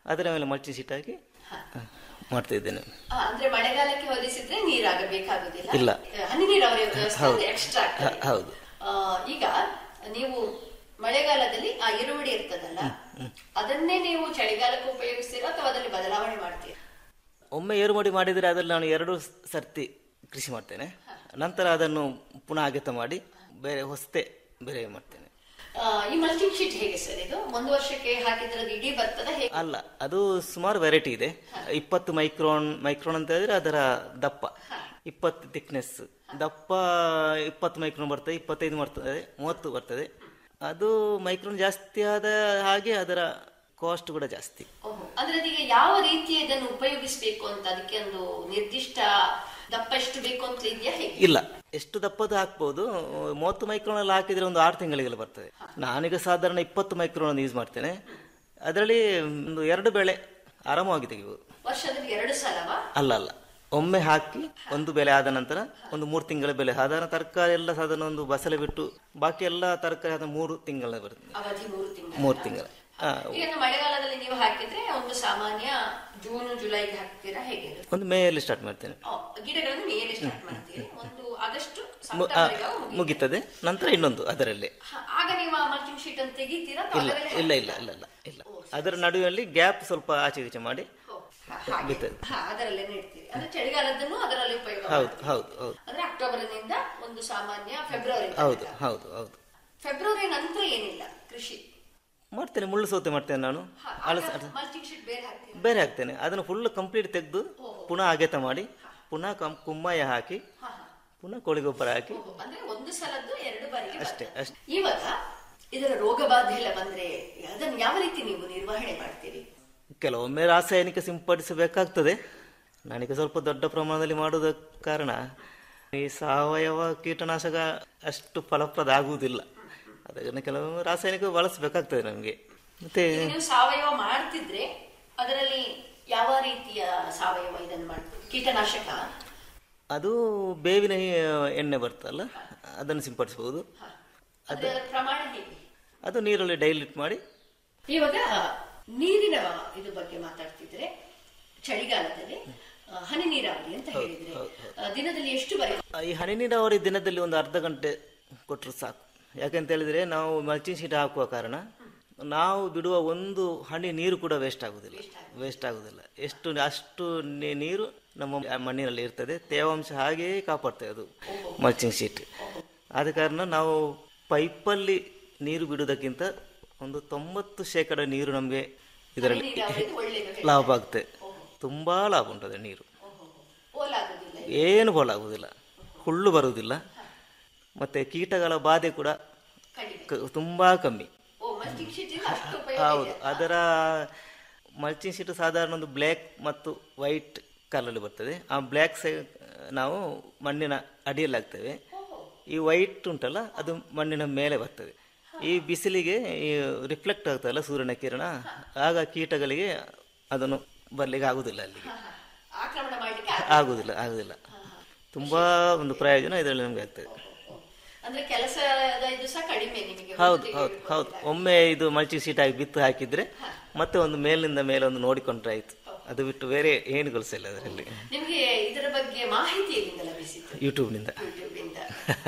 ಅದರ ಮೇಲೆ ಮಲ್ಚಿಂಗ್ ಶೀಟ್ ಹಾಕಿ ಆ, ಮಾಡ್ತಾ ಇದ್ದೇನೆ ಆ, ಅಂದ್ರೆ ಮಳೆಗಾಲಕ್ಕೆ ಹೋಲಿಸಿದ್ರೆ ನೀರಾಗಬೇಕಾಗುದಿಲ್ಲ ಇಲ್ಲ. ಹನಿ ನೀರಾವರಿ ವ್ಯವಸ್ಥೆ ಹೌದು. ಎಕ್ಸ್ಟ್ರಾ ಹ- ಹೌದು ಈಗ ನೀವು ಮಳೆಗಾಲದಲ್ಲಿ ಆ ಈರುಳ್ಳಿ ಇರ್ತದಲ್ಲ ಅದನ್ನೇ ನೀವು ಚಳಿಗಾಲಕ್ಕೆ ಉಪಯೋಗಿಸ್ತೀರಾ ಅಥವಾ ಅದರಲ್ಲಿ ಬದಲಾವಣೆ ಮಾಡ್ತೀರಾ ಒಮ್ಮೆ ಏರು ಮಾಡಿ ಮಾಡಿದರೆ ಅದರಲ್ಲಿ ನಾನು ಎರಡು ಸರ್ತಿ ಕೃಷಿ ಮಾಡ್ತೇನೆ ನಂತರ ಅದನ್ನು ಪುನಃ ಅಗೆತ ಮಾಡಿ ಬೇರೆ ಹೊಸತೆ ಬೇರೆ ಮಾಡ್ತೇನೆ ಆ, ಈ ಮಲ್ಚಿಂಗ್ ಶೀಟ್ ಹೇಗೆ ಸರ್ ಇದು ಒಂದು ವರ್ಷಕ್ಕೆ ಹಾಕಿದ್ರೆ ಅದು ಇಡೀ ಬರ್ತದ ಹೇಗೆ ಅಲ್ಲ ಅದು ಸುಮಾರು ವೆರೈಟಿ ಇದೆ ಇಪ್ಪತ್ತು ಮೈಕ್ರೋನ್ ಮೈಕ್ರೋನ್ ಅಂತ ಹೇಳಿದ್ರೆ ಅದರ ದಪ್ಪ ಇಪ್ಪತ್ತು ಥಿಕ್ನೆಸ್ ದಪ್ಪ ಇಪ್ಪತ್ತು ಮೈಕ್ರೋನ್ ಬರ್ತದೆ ಇಪ್ಪತ್ತೈದು ಬರ್ತದೆ ಮೂವತ್ತು ಬರ್ತದೆ ಅದು ಮೈಕ್ರೋನ್ ಜಾಸ್ತಿ ಆದ ಹಾಗೆ ಅದರ ಕಾಸ್ಟ್ ಕೂಡ ಜಾಸ್ತಿ ಓಹೋ. ಅಂದ್ರೆ ಅದೀಗ ಯಾವ ರೀತಿ ಇದನ್ನು ಉಪಯೋಗಿಸ್ಬೇಕು ಅಂತ ಅದಕ್ಕೆ ಒಂದು ನಿರ್ದಿಷ್ಟ ದಪ್ಪ ಎಷ್ಟು ಬೇಕು ಅಂತ ಇದೆಯಾ ಹೇಗೆ ಇಲ್ಲ ಎಷ್ಟು ದಪ್ಪದು ಹಾಕ್ಬೋದು ಮೂವತ್ತು ಮೈಕ್ರೋನ್ ಎಲ್ಲ ಹಾಕಿದ್ರೆ ಒಂದು ಆರು ತಿಂಗಳಿಗೆಲ್ಲ ಬರ್ತದೆ ನಾನೀಗ ಸಾಧಾರಣ ಇಪ್ಪತ್ತು ಮೈಕ್ರೋನ್ ಯೂಸ್ ಮಾಡ್ತೇನೆ ಅದರಲ್ಲಿ ಒಂದು ಎರಡು ಬೆಳೆ ಆರಾಮವಾಗಿ ತೆಗಿಬೋದು ವರ್ಷದಲ್ಲಿ ಎರಡು ಸಲವಾ ಅಲ್ಲ ಅಲ್ಲ ಒಮ್ಮೆ ಹಾಕಿ ಒಂದು ಬೆಲೆ ಆದ ನಂತರ ಒಂದು ಮೂರು ತಿಂಗಳ ಬೆಲೆ ಸಾಧಾರಣ ತರಕಾರಿ ಎಲ್ಲ ಸಾಧಾರಣ ಒಂದು ಬಸಳೆ ಬಿಟ್ಟು ಬಾಕಿ ಎಲ್ಲ ತರಕಾರಿ ಆದ ಮೂರು ತಿಂಗಳ ಬರ್ತದೆ ಅವಧಿ ಮೂರು ತಿಂಗಳು ಮೂರು ತಿಂಗಳ ಹಾ, ಈಗ ನಾವು ಮಳೆಗಾಲದಲ್ಲಿ ನೀವು ಹಾಕಿದ್ರೆ ಒಂದು ಸಾಮಾನ್ಯ ಜೂನ್ ಜುಲೈಗೆ ಹಾಕ್ತೀರಾ ಹೇಗೆ ಇದು? ಒಂದು ಮೇಯಲ್ಲಿ ಸ್ಟಾರ್ಟ್ ಮಾಡ್ತೇನೆ ಆ, ಗಿಡಗಳನ್ನು ಮೇಲೆ ಸ್ಟಾರ್ಟ್ ಮಾಡ್ತೀರಿ ಒಂದು ಆಗಸ್ಟ್ ಮು- ಆ, ಸೆಪ್ಟೆಂಬರ್ಗೆ ಅವು ಮುಗಿಯುತ್ತೆ. ಮುಗೀತದೆ ನಂತರ ಇನ್ನೊಂದು ಅದರಲ್ಲಿ ಹ, ಆಗ ನೀವು ಆ ಮಲ್ಚಿಂಗ್ ಶೀಟ್ ಅನ್ನು ತೆಗಿತೀರಾ ಅಥವಾ ಇಲ್ಲ ಅದರಲ್ಲೇ ಇಲ್ಲ ಇಲ್ಲ ಇಲ್ಲ ಇಲ್ಲ ಇಲ್ಲ ಅದರ ನಡುವಲ್ಲಿ ಗ್ಯಾಪ್ ಸ್ವಲ್ಪ ಆಚೆ ಈಚೆ ಮಾಡಿ ಹಾಗೆ. ಬಿತ್ತದು ಹ, ಅದರಲ್ಲೇ ನೆಡ್ತೀರಿ ಅಂದ್ರೆ ಚಳಿಗಾಲದನ್ನು ಅದರಲ್ಲಿ ಉಪಯೋಗ ಹೌದು ಮಾಡ್ತೀರಿ. ಹೌದು ಹೌದು ಅಂದ್ರೆ ಅಕ್ಟೋಬರ್ನಿಂದ ಒಂದು ಸಾಮಾನ್ಯ ಫೆಬ್ರವರಿ ಹೌದು ಹೌದು ಹೌದು ಫೆಬ್ರವರಿ ನಂತರ ಏನಿಲ್ಲ ಕೃಷಿ ಮಾಡ್ತೇನೆ ಮುಳ್ಳು ಸೌತೆ ಮಾಡ್ತೇನೆ ನಾನು ಅಳಸ ಮಲ್ಚಿಂಗ್ ಶೀಟ್ ಬೇರೆ ಹಾಕ್ತೀರಾ ಬೇರೆ ಹಾಕ್ತೇನೆ ಅದನ್ನು ಫುಲ್ ಕಂಪ್ಲೀಟ್ ತೆಗೆದು ಪುನಃ ಅಗೆತ ಮಾಡಿ ಪುನಃ ಕಂ ಕುಮ್ಮಾಯ ಹಾಕಿ ಪುನಃ ಕೋಳಿ ಗೊಬ್ಬರ ಹಾಕಿ ಅಂದ್ರೆ ಒಂದು ಸಲದ್ದು ಎರಡು ಬಾರಿಗೆ ಅಷ್ಟೇ ಬರ್ತದೆ. ಅಷ್ಟೇ ಇವಾಗ ಇದರ ರೋಗ ಬಾಧೆ ಎಲ್ಲ ಬಂದ್ರೆ ಅದನ್ನು ಯಾವ ರೀತಿ ನೀವು ನಿರ್ವಹಣೆ ಮಾಡ್ತೀರಿ ಕೆಲವೊಮ್ಮೆ ರಾಸಾಯನಿಕ ಸಿಂಪಡಿಸಬೇಕಾಗ್ತದೆ ನನಗೆ ಸ್ವಲ್ಪ ದೊಡ್ಡ ಪ್ರಮಾಣದಲ್ಲಿ ಮಾಡುವುದ ಕಾರಣ ಈ ಸಾವಯವ ಕೀಟನಾಶಕ ಅಷ್ಟು ಫಲಪ್ರದ ಆಗುವುದಿಲ್ಲ ಅದನ್ನು ಕೆಲವೊಮ್ಮೆ ರಾಸಾಯನಿಕ ಬಳಸಬೇಕಾಗ್ತದೆ ನಮಗೆ ಮತ್ತೆ ಈಗ ನೀವು ಸಾವಯವ ಮಾಡ್ತಿದ್ರೆ ಅದರಲ್ಲಿ ಯಾವ ರೀತಿಯ ಸಾವಯವ ಇದನ್ನು ಮಾಡ್ತೀರಿ ಕೀಟನಾಶಕ ಅದು ಬೇವಿನ ಹಿ- ಎಣ್ಣೆ ಬರ್ತಲ್ಲ ಅದನ್ನು ಸಿಂಪಡಿಸಬಹುದು ಅದರ ಪ್ರಮಾಣ ಹೇಗೆ ಅದು ನೀರಲ್ಲಿ ಡೈಲ್ಯೂಟ್ ಮಾಡಿ ಇವಾಗ ನೀರಿನ ಇದು ಬಗ್ಗೆ ಮಾತಾಡ್ತಿದ್ರೆ ಚಳಿಗಾಲದಲ್ಲಿ ಆ, ಹನಿ ನೀರಾವರಿ ಅಂತ ಹೇಳಿದ್ರೆ ಆ, ದಿನದಲ್ಲಿ ಎಷ್ಟು ಬಾರಿ ಈ ಹನಿ ನೀರಾವರಿ ದಿನದಲ್ಲಿ ಒಂದು ಅರ್ಧ ಗಂಟೆ ಕೊಟ್ಟರು ಸಾಕು ಯಾಕಂತ ಹೇಳಿದ್ರೆ ನಾವು ಮಲ್ಚಿಂಗ್ ಶೀಟ್ ಹಾಕುವ ಕಾರಣ ನಾವು ಬಿಡುವ ಒಂದು ಹನಿ ನೀರು ಕೂಡ ವೇಸ್ಟ್ ಆಗುದಿಲ್ಲ ವೇಸ್ಟ್ ಆಗುದಿಲ್ಲ ಎಷ್ಟು ಅಷ್ಟು ನೀ- ನೀರು ನಮ್ಮ ಮಣ್ಣಿನಲ್ಲಿ ಇರ್ತದೆ ತೇವಾಂಶ ಹಾಗೆಯೇ ಕಾಪಾಡ್ತದೆ ಅದು ಮಲ್ಚಿಂಗ್ ಶೀಟ್ ಆದ ಕಾರಣ ನಾವು ಪೈಪಲ್ಲಿ ನೀರು ಬಿಡುವುದಕ್ಕಿಂತ ಒಂದು ತೊಂಬತ್ತು ಶೇಕಡ ನೀರು ನಮಗೆ ಇದರಲ್ಲಿ ನೀರಾವರಿದು ಒಳ್ಳೆಯದು ಲಾಭ ಆಗ್ತದೆ ತುಂಬಾ ಲಾಭ ಉಂಟದೆ ನೀರು ಪೋಲಾಗುದಿಲ್ಲ ಏನು ಬೋಲಾಗುವುದಿಲ್ಲ ಹುಳ್ಳು ಬರುವುದಿಲ್ಲ ಮತ್ತೆ ಕೀಟಗಳ ಬಾಧೆ ಕೂಡ ಕ- ತುಂಬಾ ಕಮ್ಮಿ ಓ ಮಲ್ಚಿಂಗ್ ಶೀಟ್ ಇಂದ ಅಷ್ಟು ಉಪಯೋಗ ಹೌದು ಅದರ ಮಲ್ಚಿಂಗ್ ಶೀಟ್ ಸಾಧಾರಣ ಒಂದು ಬ್ಲ್ಯಾಕ್ ಮತ್ತು ವೈಟ್ ಕಲರ್ ಬರ್ತದೆ ಆ ಬ್ಲ್ಯಾಕ್ ಸೈ ನಾವು ಮಣ್ಣಿನ ಅಡಿಯಲ್ಲಿ ಹಾಕ್ತೇವೆ ಈ ವೈಟ್ ಉಂಟಲ್ಲ ಅದು ಮಣ್ಣಿನ ಮೇಲೆ ಬರ್ತದೆ ಈ ಬಿಸಿಲಿಗೆ ಈ ರಿಫ್ಲೆಕ್ಟ್ ಆಗ್ತದಲ್ಲ ಸೂರ್ಯನ ಕಿರಣ ಆಗ ಕೀಟಗಳಿಗೆ ಅದನ್ನು ಬರ್ಲಿಕ್ಕೆ ಆಗುದಿಲ್ಲ ಅಲ್ಲಿಗೆ ಆಕ್ರಮಣ ಮಾಡ್ಲಿಕ್ಕೆ ಆಗುದಿಲ್ಲ ಆಗುದಿಲ್ಲ ತುಂಬಾ ಒಂದು ಪ್ರಯೋಜನ ಇದರಲ್ಲಿ ನಮ್ಗೆ ಆಗ್ತದೆ ಅಂದ್ರೆ ಕೆಲಸದ ಇದು ಸಹ ಕಡಿಮೆ ನಿಮಗೆ ಹೌದು ಹೌದು ಹೌದು ಒಮ್ಮೆ ಇದು ಮಲ್ಚಿ ಶೀಟ್ ಹಾಕಿ ಬಿತ್ತು ಹಾಕಿದ್ರೆ ಮತ್ತೆ ಒಂದು ಮೇಲಿಂದ ಮೇಲೆ ಒಂದು ನೋಡಿಕೊಂಡ್ರೆ ಆಯ್ತು ಅದು ಬಿಟ್ಟು ಬೇರೆ ಏನು ಕೆಲಸ ಇಲ್ಲ ಅದರಲ್ಲಿ ನಿಮಗೆ ಇದರ ಬಗ್ಗೆ ಮಾಹಿತಿ ಎಲ್ಲಿಂದ ಲಭಿಸಿತು ಯೂಟ್ಯೂಬ್ನಿಂದ ಯೂಟ್ಯೂಬ್ ಇಂದ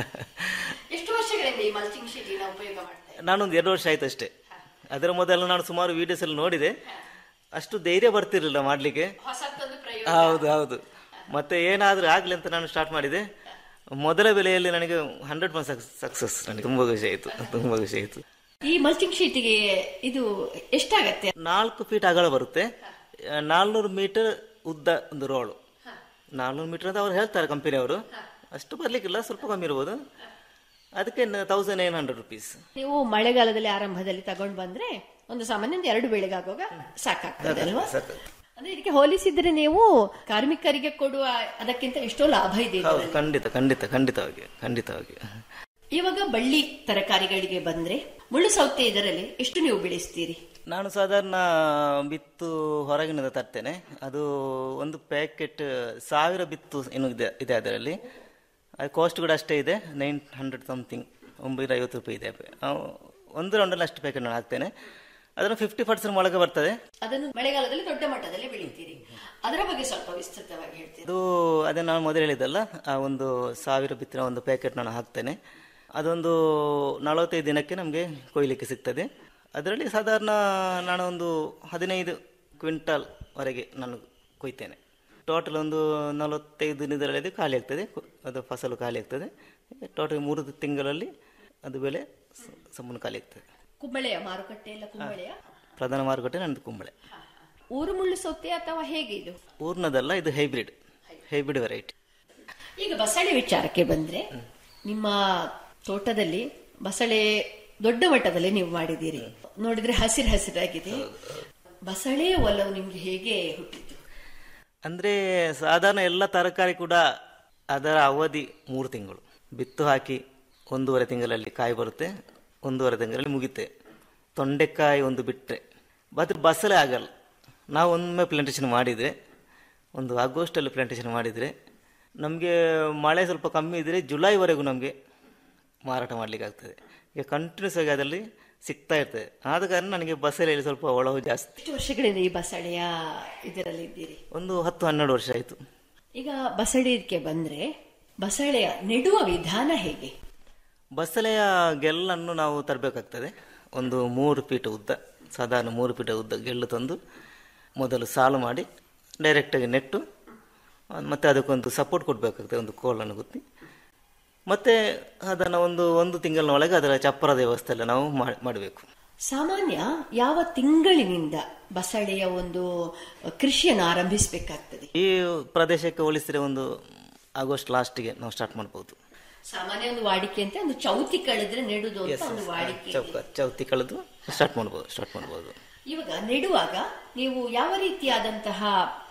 ಎಷ್ಟು ವರ್ಷಗಳಿಂದ ಈ ಮಲ್ಚಿಂಗ್ ಶೀಟಿನ ಉಪಯೋಗ ಮಾಡ್ತಾ ನಾನೊಂದು ಎರಡು ವರ್ಷ ಆಯ್ತು ಅಷ್ಟೇ ಅದರ ಮೊದಲು ನಾನು ಸುಮಾರು ವಿಡಿಯೋಸ್ ಎಲ್ಲ ನೋಡಿದೆ ಅಷ್ಟು ಧೈರ್ಯ ಬರ್ತಿರ್ಲಿಲ್ಲ ಮಾಡ್ಲಿಕ್ಕೆ ಹೊಸತ್ತೊಂದು ಪ್ರಯೋಗ ಹೌದು ಹೌದು ಮತ್ತೆ ಏನಾದ್ರೂ ಆಗ್ಲಿ ಅಂತ ನಾನು ಸ್ಟಾರ್ಟ್ ಮಾಡಿದೆ ಮೊದಲ ಬೆಲೆಯಲ್ಲಿ ನನಗೆ ಹಂಡ್ರೆಡ್ ಪರ್ಸೆಂಟ್ ಸಕ್ಸಸ್ ನನಗೆ ತುಂಬಾ ಖುಷಿ ಆಯ್ತು ತುಂಬಾ ಖುಷಿ ಆಯ್ತು ಈ ಮಲ್ಚಿಂಗ್ ಶೀಟಿಗೆ ಇದು ಎಷ್ಟಾಗತ್ತೆ ನಾಲ್ಕು ಫೀಟ್ ಅಗಲ ಬರುತ್ತೆ ನಾಲ್ನೂರು ಮೀಟರ್ ಉದ್ದ ಒಂದು ರೋಳು ನಾಲ್ನೂರು ಮೀಟರ್ ಅಂತ ಅವ್ರು ಹೇಳ್ತಾರೆ ಕಂಪನಿಯವರು ಅಷ್ಟು ಬರ್ಲಿಕ್ಕಿಲ್ಲ ಸ್ವಲ್ಪ ಕಮ್ಮಿ ಇರ್ಬೋದು ಅದಕ್ಕೆ ತೌಸಂಡ್ ನೈನ್ ಹಂಡ್ರೆಡ್ ರುಪೀಸ್ ನೀವು ಮಳೆಗಾಲದಲ್ಲಿ ಆರಂಭದಲ್ಲಿ ತಗೊಂಡ್ ಬಂದ್ರೆ ಒಂದು ಸಾಮಾನ್ಯ ಒಂದು ಎರಡು ಬೆಳೆಗಾಗುವಾಗ ಸಾಕಾಗ್ತದೆ ಅಲ್ವಾ ಅಂದ್ರೆ ಇದಕ್ಕೆ ಹೋಲಿಸಿದ್ರೆ ನೀವು ಕಾರ್ಮಿಕರಿಗೆ ಕೊಡುವ ಅದಕ್ಕಿಂತ ಎಷ್ಟೋ ಲಾಭ ಇದೆ ಹೌದು ಇದರಲ್ಲಿ. ಖಂಡಿತ ಖಂಡಿತ ಖಂಡಿತವಾಗಿ ಖಂಡಿತವಾಗಿ ಇವಾಗ ಬಳ್ಳಿ ತರಕಾರಿಗಳಿಗೆ ಬಂದ್ರೆ ಮುಳ್ಳು ಸೌತೆ ಇದರಲ್ಲಿ ಎಷ್ಟು ನೀವು ಬೆಳೆಸ್ತೀರಿ ನಾನು ಸಾಧಾರಣ ಬಿತ್ತು ಹೊರಗಿನಿಂದ ತರ್ತೇನೆ ಅದು ಒಂದು ಪ್ಯಾಕೆಟ್ ಸಾವಿರ ಬಿತ್ತು ಏನು ಇದೆ ಇದೆ ಅದರಲ್ಲಿ ಅದು ಕಾಸ್ಟ್ ಕೂಡ ಅಷ್ಟೇ ಇದೆ ನೈನ್ ಹಂಡ್ರೆಡ್ ಸಮಥಿಂಗ್ ಒಂಬೈನೂರ ಐವತ್ತು ರೂಪಾಯಿ ಇದೆ ಆ, ಒಂದು ರೌಂಡಲ್ಲಿ ಅಷ್ಟು ಪ್ಯಾಕೆಟ್ ನಾನು ಹಾಕ್ತೇನೆ ಅದನ್ನು ಫಿಫ್ಟಿ ಪರ್ಸೆಂಟ್ ಮೊಳಕೆ ಬರ್ತದೆ ಅದನ್ನು ಮಳೆಗಾಲದಲ್ಲಿ ದೊಡ್ಡ ಮಟ್ಟದಲ್ಲಿ ಬೆಳಿತೀರಿ ಅದರ ಬಗ್ಗೆ ಸ್ವಲ್ಪ ವಿಸ್ತೃತವಾಗಿ ಹೇಳ್ತೀರಿ ಅದು ಅದೇ ನಾನು ಮೊದಲು ಹೇಳಿದ್ದಲ್ಲ ಆ ಒಂದು ಸಾವಿರ ಬಿತ್ತಿನ ಒಂದು ಪ್ಯಾಕೆಟ್ ನಾನು ಹಾಕ್ತೇನೆ ಅದೊಂದು ನಲವತ್ತೈದು ದಿನಕ್ಕೆ ನಮಗೆ ಕೊಯ್ಲಿಕ್ಕೆ ಸಿಗ್ತದೆ ಅದರಲ್ಲಿ ಸಾಧಾರಣ ನಾನು ಒಂದು ಹದಿನೈದು ಕ್ವಿಂಟಾಲ್ ವರೆಗೆ ನಾನು ಕೊಯ್ತೇನೆ ಟೋಟಲ್ ಒಂದು ನಲವತ್ತೈದು ದಿನದಲ್ಲಿ ಅದು ಖಾಲಿ ಆಗ್ತದೆ ಕು- ಅದು ಫಸಲು ಖಾಲಿ ಆಗ್ತದೆ ಟೋಟಲ್ ಮೂರು ತಿಂಗಳಲ್ಲಿ ಅದು ಬೆಲೆ ಸ- ಸಂಪೂರ್ಣ ಖಾಲಿ ಆಗ್ತದೆ ಕುಂಬಳೆಯ ಮಾರುಕಟ್ಟೆ ಎಲ್ಲ ಕುಂಬಳೆಯ ಪ್ರಧಾನ ಮಾರುಕಟ್ಟೆ ನಂದು ಕುಂಬಳೆ ಊರು ಮುಳ್ಳು ಸೌತೆ ಅಥವಾ ಹೇಗೆ ಇದು ಊರ್ನದಲ್ಲ ಇದು ಹೈಬ್ರಿಡ್ ಹೈಬ್ರಿಡ್ ವೆರೈಟಿ ಈಗ ಬಸಳೆ ವಿಚಾರಕ್ಕೆ ಬಂದ್ರೆ ನಿಮ್ಮ ತೋಟದಲ್ಲಿ ಬಸಳೆ ದೊಡ್ಡ ಮಟ್ಟದಲ್ಲಿ ನೀವು ಮಾಡಿದ್ದೀರಿ ನೋಡಿದ್ರೆ ಹಸಿರು ಹಸಿರಾಗಿದೆ ಬಸಳೆ ಒಲವು ನಿಮ್ಗೆ ಹೇಗೆ ಹುಟ್ಟಿತು ಅಂದರೆ ಸಾಧಾರಣ ಎಲ್ಲ ತರಕಾರಿ ಕೂಡ ಅದರ ಅವಧಿ ಮೂರು ತಿಂಗಳು ಬಿತ್ತು ಹಾಕಿ ಒಂದೂವರೆ ತಿಂಗಳಲ್ಲಿ ಕಾಯಿ ಬರುತ್ತೆ ಒಂದೂವರೆ ತಿಂಗಳಲ್ಲಿ ಮುಗಿತೆ ತೊಂಡೆಕಾಯಿ ಒಂದು ಬಿಟ್ಟರೆ ಬಟ್ ಬಸಳೆ ಆಗಲ್ಲ ನಾವು ಒಮ್ಮೆ ಪ್ಲಾಂಟೇಶನ್ ಮಾಡಿದರೆ ಒಂದು ಆಗಸ್ಟಲ್ಲಿ ಪ್ಲಾಂಟೇಶನ್ ಮಾಡಿದರೆ ನಮಗೆ ಮಳೆ ಸ್ವಲ್ಪ ಕಮ್ಮಿ ಇದ್ದರೆ ಜುಲೈವರೆಗೂ ನಮಗೆ ಮಾರಾಟ ಮಾಡಲಿಕ್ಕೆ ಆಗ್ತದೆ ಈಗ ಕಂಟಿನ್ಯೂಸ್ ಆಗಿ ಅದರಲ್ಲಿ ಸಿಗ್ತಾ ಇರ್ತದೆ ಆದ ಕಾರಣ ನನಗೆ ಬಸಳೆಯಲ್ಲಿ ಸ್ವಲ್ಪ ಒಳವು ಜಾಸ್ತಿ ಎಷ್ಟು ವರ್ಷಗಳಿಂದ ಈ ಬಸಳೆಯ ಇದರಲ್ಲಿ ಇದ್ದೀರಿ ಒಂದು ಹತ್ತು ಹನ್ನೆರಡು ವರ್ಷ ಆಯಿತು ಈಗ ಬಸಳೆಗೆ ಬಂದ್ರೆ ಬಸಳೆಯ ನೆಡುವ ವಿಧಾನ ಹೇಗೆ ಬಸಳೆಯ ಗೆಲ್ಲನ್ನು ನಾವು ತರಬೇಕಾಗ್ತದೆ ಒಂದು ಮೂರು ಫೀಟ್ ಉದ್ದ ಸಾಧಾರಣ ಮೂರು ಫೀಟ್ ಉದ್ದ ಗೆಲ್ಲು ತಂದು ಮೊದಲು ಸಾಲು ಮಾಡಿ ಡೈರೆಕ್ಟಾಗಿ ನೆಟ್ಟು ಮತ್ತು ಅದಕ್ಕೊಂದು ಸಪೋರ್ಟ್ ಕೊಡಬೇಕಾಗ್ತದೆ ಒಂದು ಕೋಲನ್ನು ಗುತ್ತಿ ಮತ್ತು ಅದನ್ನು ಒಂದು ಒಂದು ತಿಂಗಳಿನೊಳಗೆ ಅದರ ಚಪ್ಪರದ ವ್ಯವಸ್ಥೆ ಎಲ್ಲ ನಾವು ಮಾಡಬೇಕು ಸಾಮಾನ್ಯ ಯಾವ ತಿಂಗಳಿನಿಂದ ಬಸಳೆಯ ಒಂದು ಕೃಷಿಯನ್ನು ಆರಂಭಿಸಬೇಕಾಗ್ತದೆ ಈ ಪ್ರದೇಶಕ್ಕೆ ಹೋಲಿಸಿದರೆ ಒಂದು ಆಗಸ್ಟ್ ಲಾಸ್ಟಿಗೆ ನಾವು ಸ್ಟಾರ್ಟ್ ಮಾಡ್ಬೋದು ಸಾಮಾನ್ಯ ಒಂದು ವಾಡಿಕೆ ಅಂತ ಒಂದು ಚೌತಿ ಕಳೆದ್ರೆ ನೆಡುದು ಅಂತ ಒಂದು ವಾಡಿಕೆ ಚೌಕ ಚೌತಿ ಕಳೆದು ಸ್ಟಾರ್ಟ್ ಮಾಡ್ಬೋದು ಸ್ಟಾರ್ಟ್ ಮಾಡ್ಬೋದು ಇವಾಗ ನೆಡುವಾಗ ನೀವು ಯಾವ ರೀತಿಯಾದಂತಹ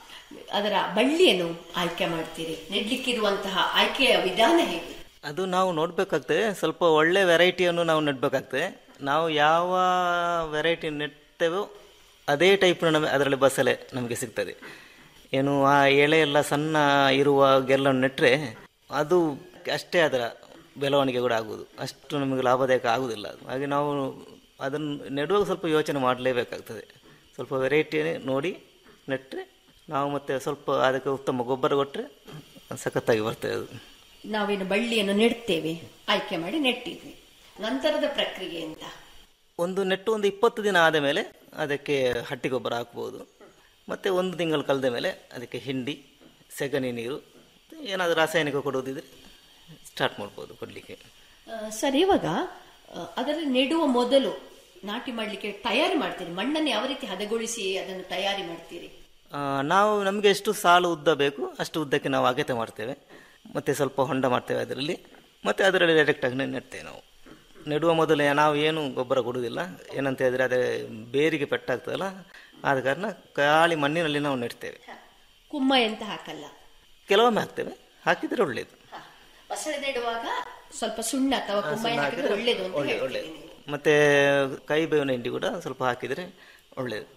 ಅದರ ಬಳ್ಳಿಯನ್ನು ಆಯ್ಕೆ ಮಾಡ್ತೀರಿ ನೆಡ್ಲಿಕ್ಕಿರುವಂತಹ ಆಯ್ಕೆಯ ವಿಧಾನ ಹೇಗೆ ಅದು ನಾವು ನೋಡಬೇಕಾಗ್ತದೆ ಸ್ವಲ್ಪ ಒಳ್ಳೆ ವೆರೈಟಿಯನ್ನು ನಾವು ನೆಡಬೇಕಾಗ್ತದೆ ನಾವು ಯಾವ ವೆರೈಟಿ ನೆಡ್ತೇವೋ ಅದೇ ಟೈಪ್ ನಮಗೆ ಅದರಲ್ಲಿ ಬಸಳೆ ನಮಗೆ ಸಿಗ್ತದೆ ಏನು ಆ ಎಳೆ ಎಲ್ಲ ಸಣ್ಣ ಇರುವ ಗೆಲ್ಲನ್ನು ನೆಟ್ಟರೆ ಅದು ಅಷ್ಟೇ ಅದರ ಬೆಳವಣಿಗೆ ಕೂಡ ಆಗುವುದು ಅಷ್ಟು ನಮಗೆ ಲಾಭದಾಯಕ ಆಗುವುದಿಲ್ಲ ಅದು ಹಾಗೆ ನಾವು ಅದನ್ನು ನೆಡುವಾಗ ಸ್ವಲ್ಪ ಯೋಚನೆ ಮಾಡಲೇಬೇಕಾಗ್ತದೆ ಸ್ವಲ್ಪ ವೆರೈಟಿ ನೋಡಿ ನೆಟ್ಟರೆ ನಾವು ಮತ್ತೆ ಸ್ವಲ್ಪ ಅದಕ್ಕೆ ಉತ್ತಮ ಗೊಬ್ಬರ ಕೊಟ್ಟರೆ ಸಖತ್ತಾಗಿ ಬರ್ತದೆ ಅದು ನಾವೇನು ಬಳ್ಳಿಯನ್ನು ನೆಡ್ತೇವೆ ಆಯ್ಕೆ ಮಾಡಿ ನೆಟ್ಟಿದ್ವಿ ನಂತರದ ಪ್ರಕ್ರಿಯೆ ಅಂತ ಒಂದು ನೆಟ್ಟು ಒಂದು ಇಪ್ಪತ್ತು ದಿನ ಆದ ಮೇಲೆ ಅದಕ್ಕೆ ಹಟ್ಟಿ ಗೊಬ್ಬರ ಹಾಕ್ಬೋದು ಮತ್ತು ಒಂದು ತಿಂಗಳು ಕಳೆದ ಮೇಲೆ ಅದಕ್ಕೆ ಹಿಂಡಿ ಸೆಗಣಿ ನೀರು ಏನಾದರೂ ರಾಸಾಯನಿಕ ಕೊಡೋದಿದ್ರೆ ಸ್ಟಾರ್ಟ್ ಮಾಡ್ಬೋದು ಕೊಡಲಿಕ್ಕೆ ಆ, ಸರ್ ಇವಾಗ ಆ, ಅದರಲ್ಲಿ ನೆಡುವ ಮೊದಲು ನಾಟಿ ಮಾಡಲಿಕ್ಕೆ ತಯಾರಿ ಮಾಡ್ತೀರಿ ಮಣ್ಣನ್ನು ಯಾವ ರೀತಿ ಹದಗೊಳಿಸಿ ಅದನ್ನು ತಯಾರಿ ಮಾಡ್ತೀರಿ ನಾವು ನಮಗೆ ಎಷ್ಟು ಸಾಲು ಉದ್ದ ಬೇಕು ಅಷ್ಟು ಉದ್ದಕ್ಕೆ ನಾವು ಅಗತ್ಯ ಮಾಡ್ತೇವೆ ಮತ್ತು ಸ್ವಲ್ಪ ಹೊಂಡ ಮಾಡ್ತೇವೆ ಅದರಲ್ಲಿ ಮತ್ತು ಅದರಲ್ಲಿ ಡೈರೆಕ್ಟಾಗಿ ನೆಡ್ತೇವೆ ನಾವು ನೆಡುವ ಮೊದಲು ನಾವು ಏನು ಗೊಬ್ಬರ ಕೊಡುವುದಿಲ್ಲ ಏನಂತ ಹೇಳಿದ್ರೆ ಅದೇ ಬೇರಿಗೆ ಪೆಟ್ಟಾಗ್ತದಲ್ಲ ಆದ ಕಾರಣ ಖಾಲಿ ಮಣ್ಣಿನಲ್ಲಿ ನಾವು ನೆಡ್ತೇವೆ ಕುಮ್ಮ ಎಂತ ಹಾಕಲ್ಲ ಕೆಲವೊಮ್ಮೆ ಹಾಕ್ತೇವೆ ಹಾಕಿದರೆ ಒಳ್ಳೆಯದು ಬಸಳೆ ನೆಡುವಾಗ ಸ್ವಲ್ಪ ಸುಣ್ಣ ಅಥವಾ ಕುಮ್ಮ ಹಾಕಿದ್ರೆ ಒಳ್ಳೇದು ಅಂತ ಒಳ್ಳೆ ಹೇಳ್ತೀರಿ ಒಳ್ಳೆ ನೀವು. ಮತ್ತೆ ಕೈ ಬೇವಿನ ಹಿಂಡಿ ಕೂಡ ಸ್ವಲ್ಪ ಹಾಕಿದರೆ ಒಳ್ಳೆಯದು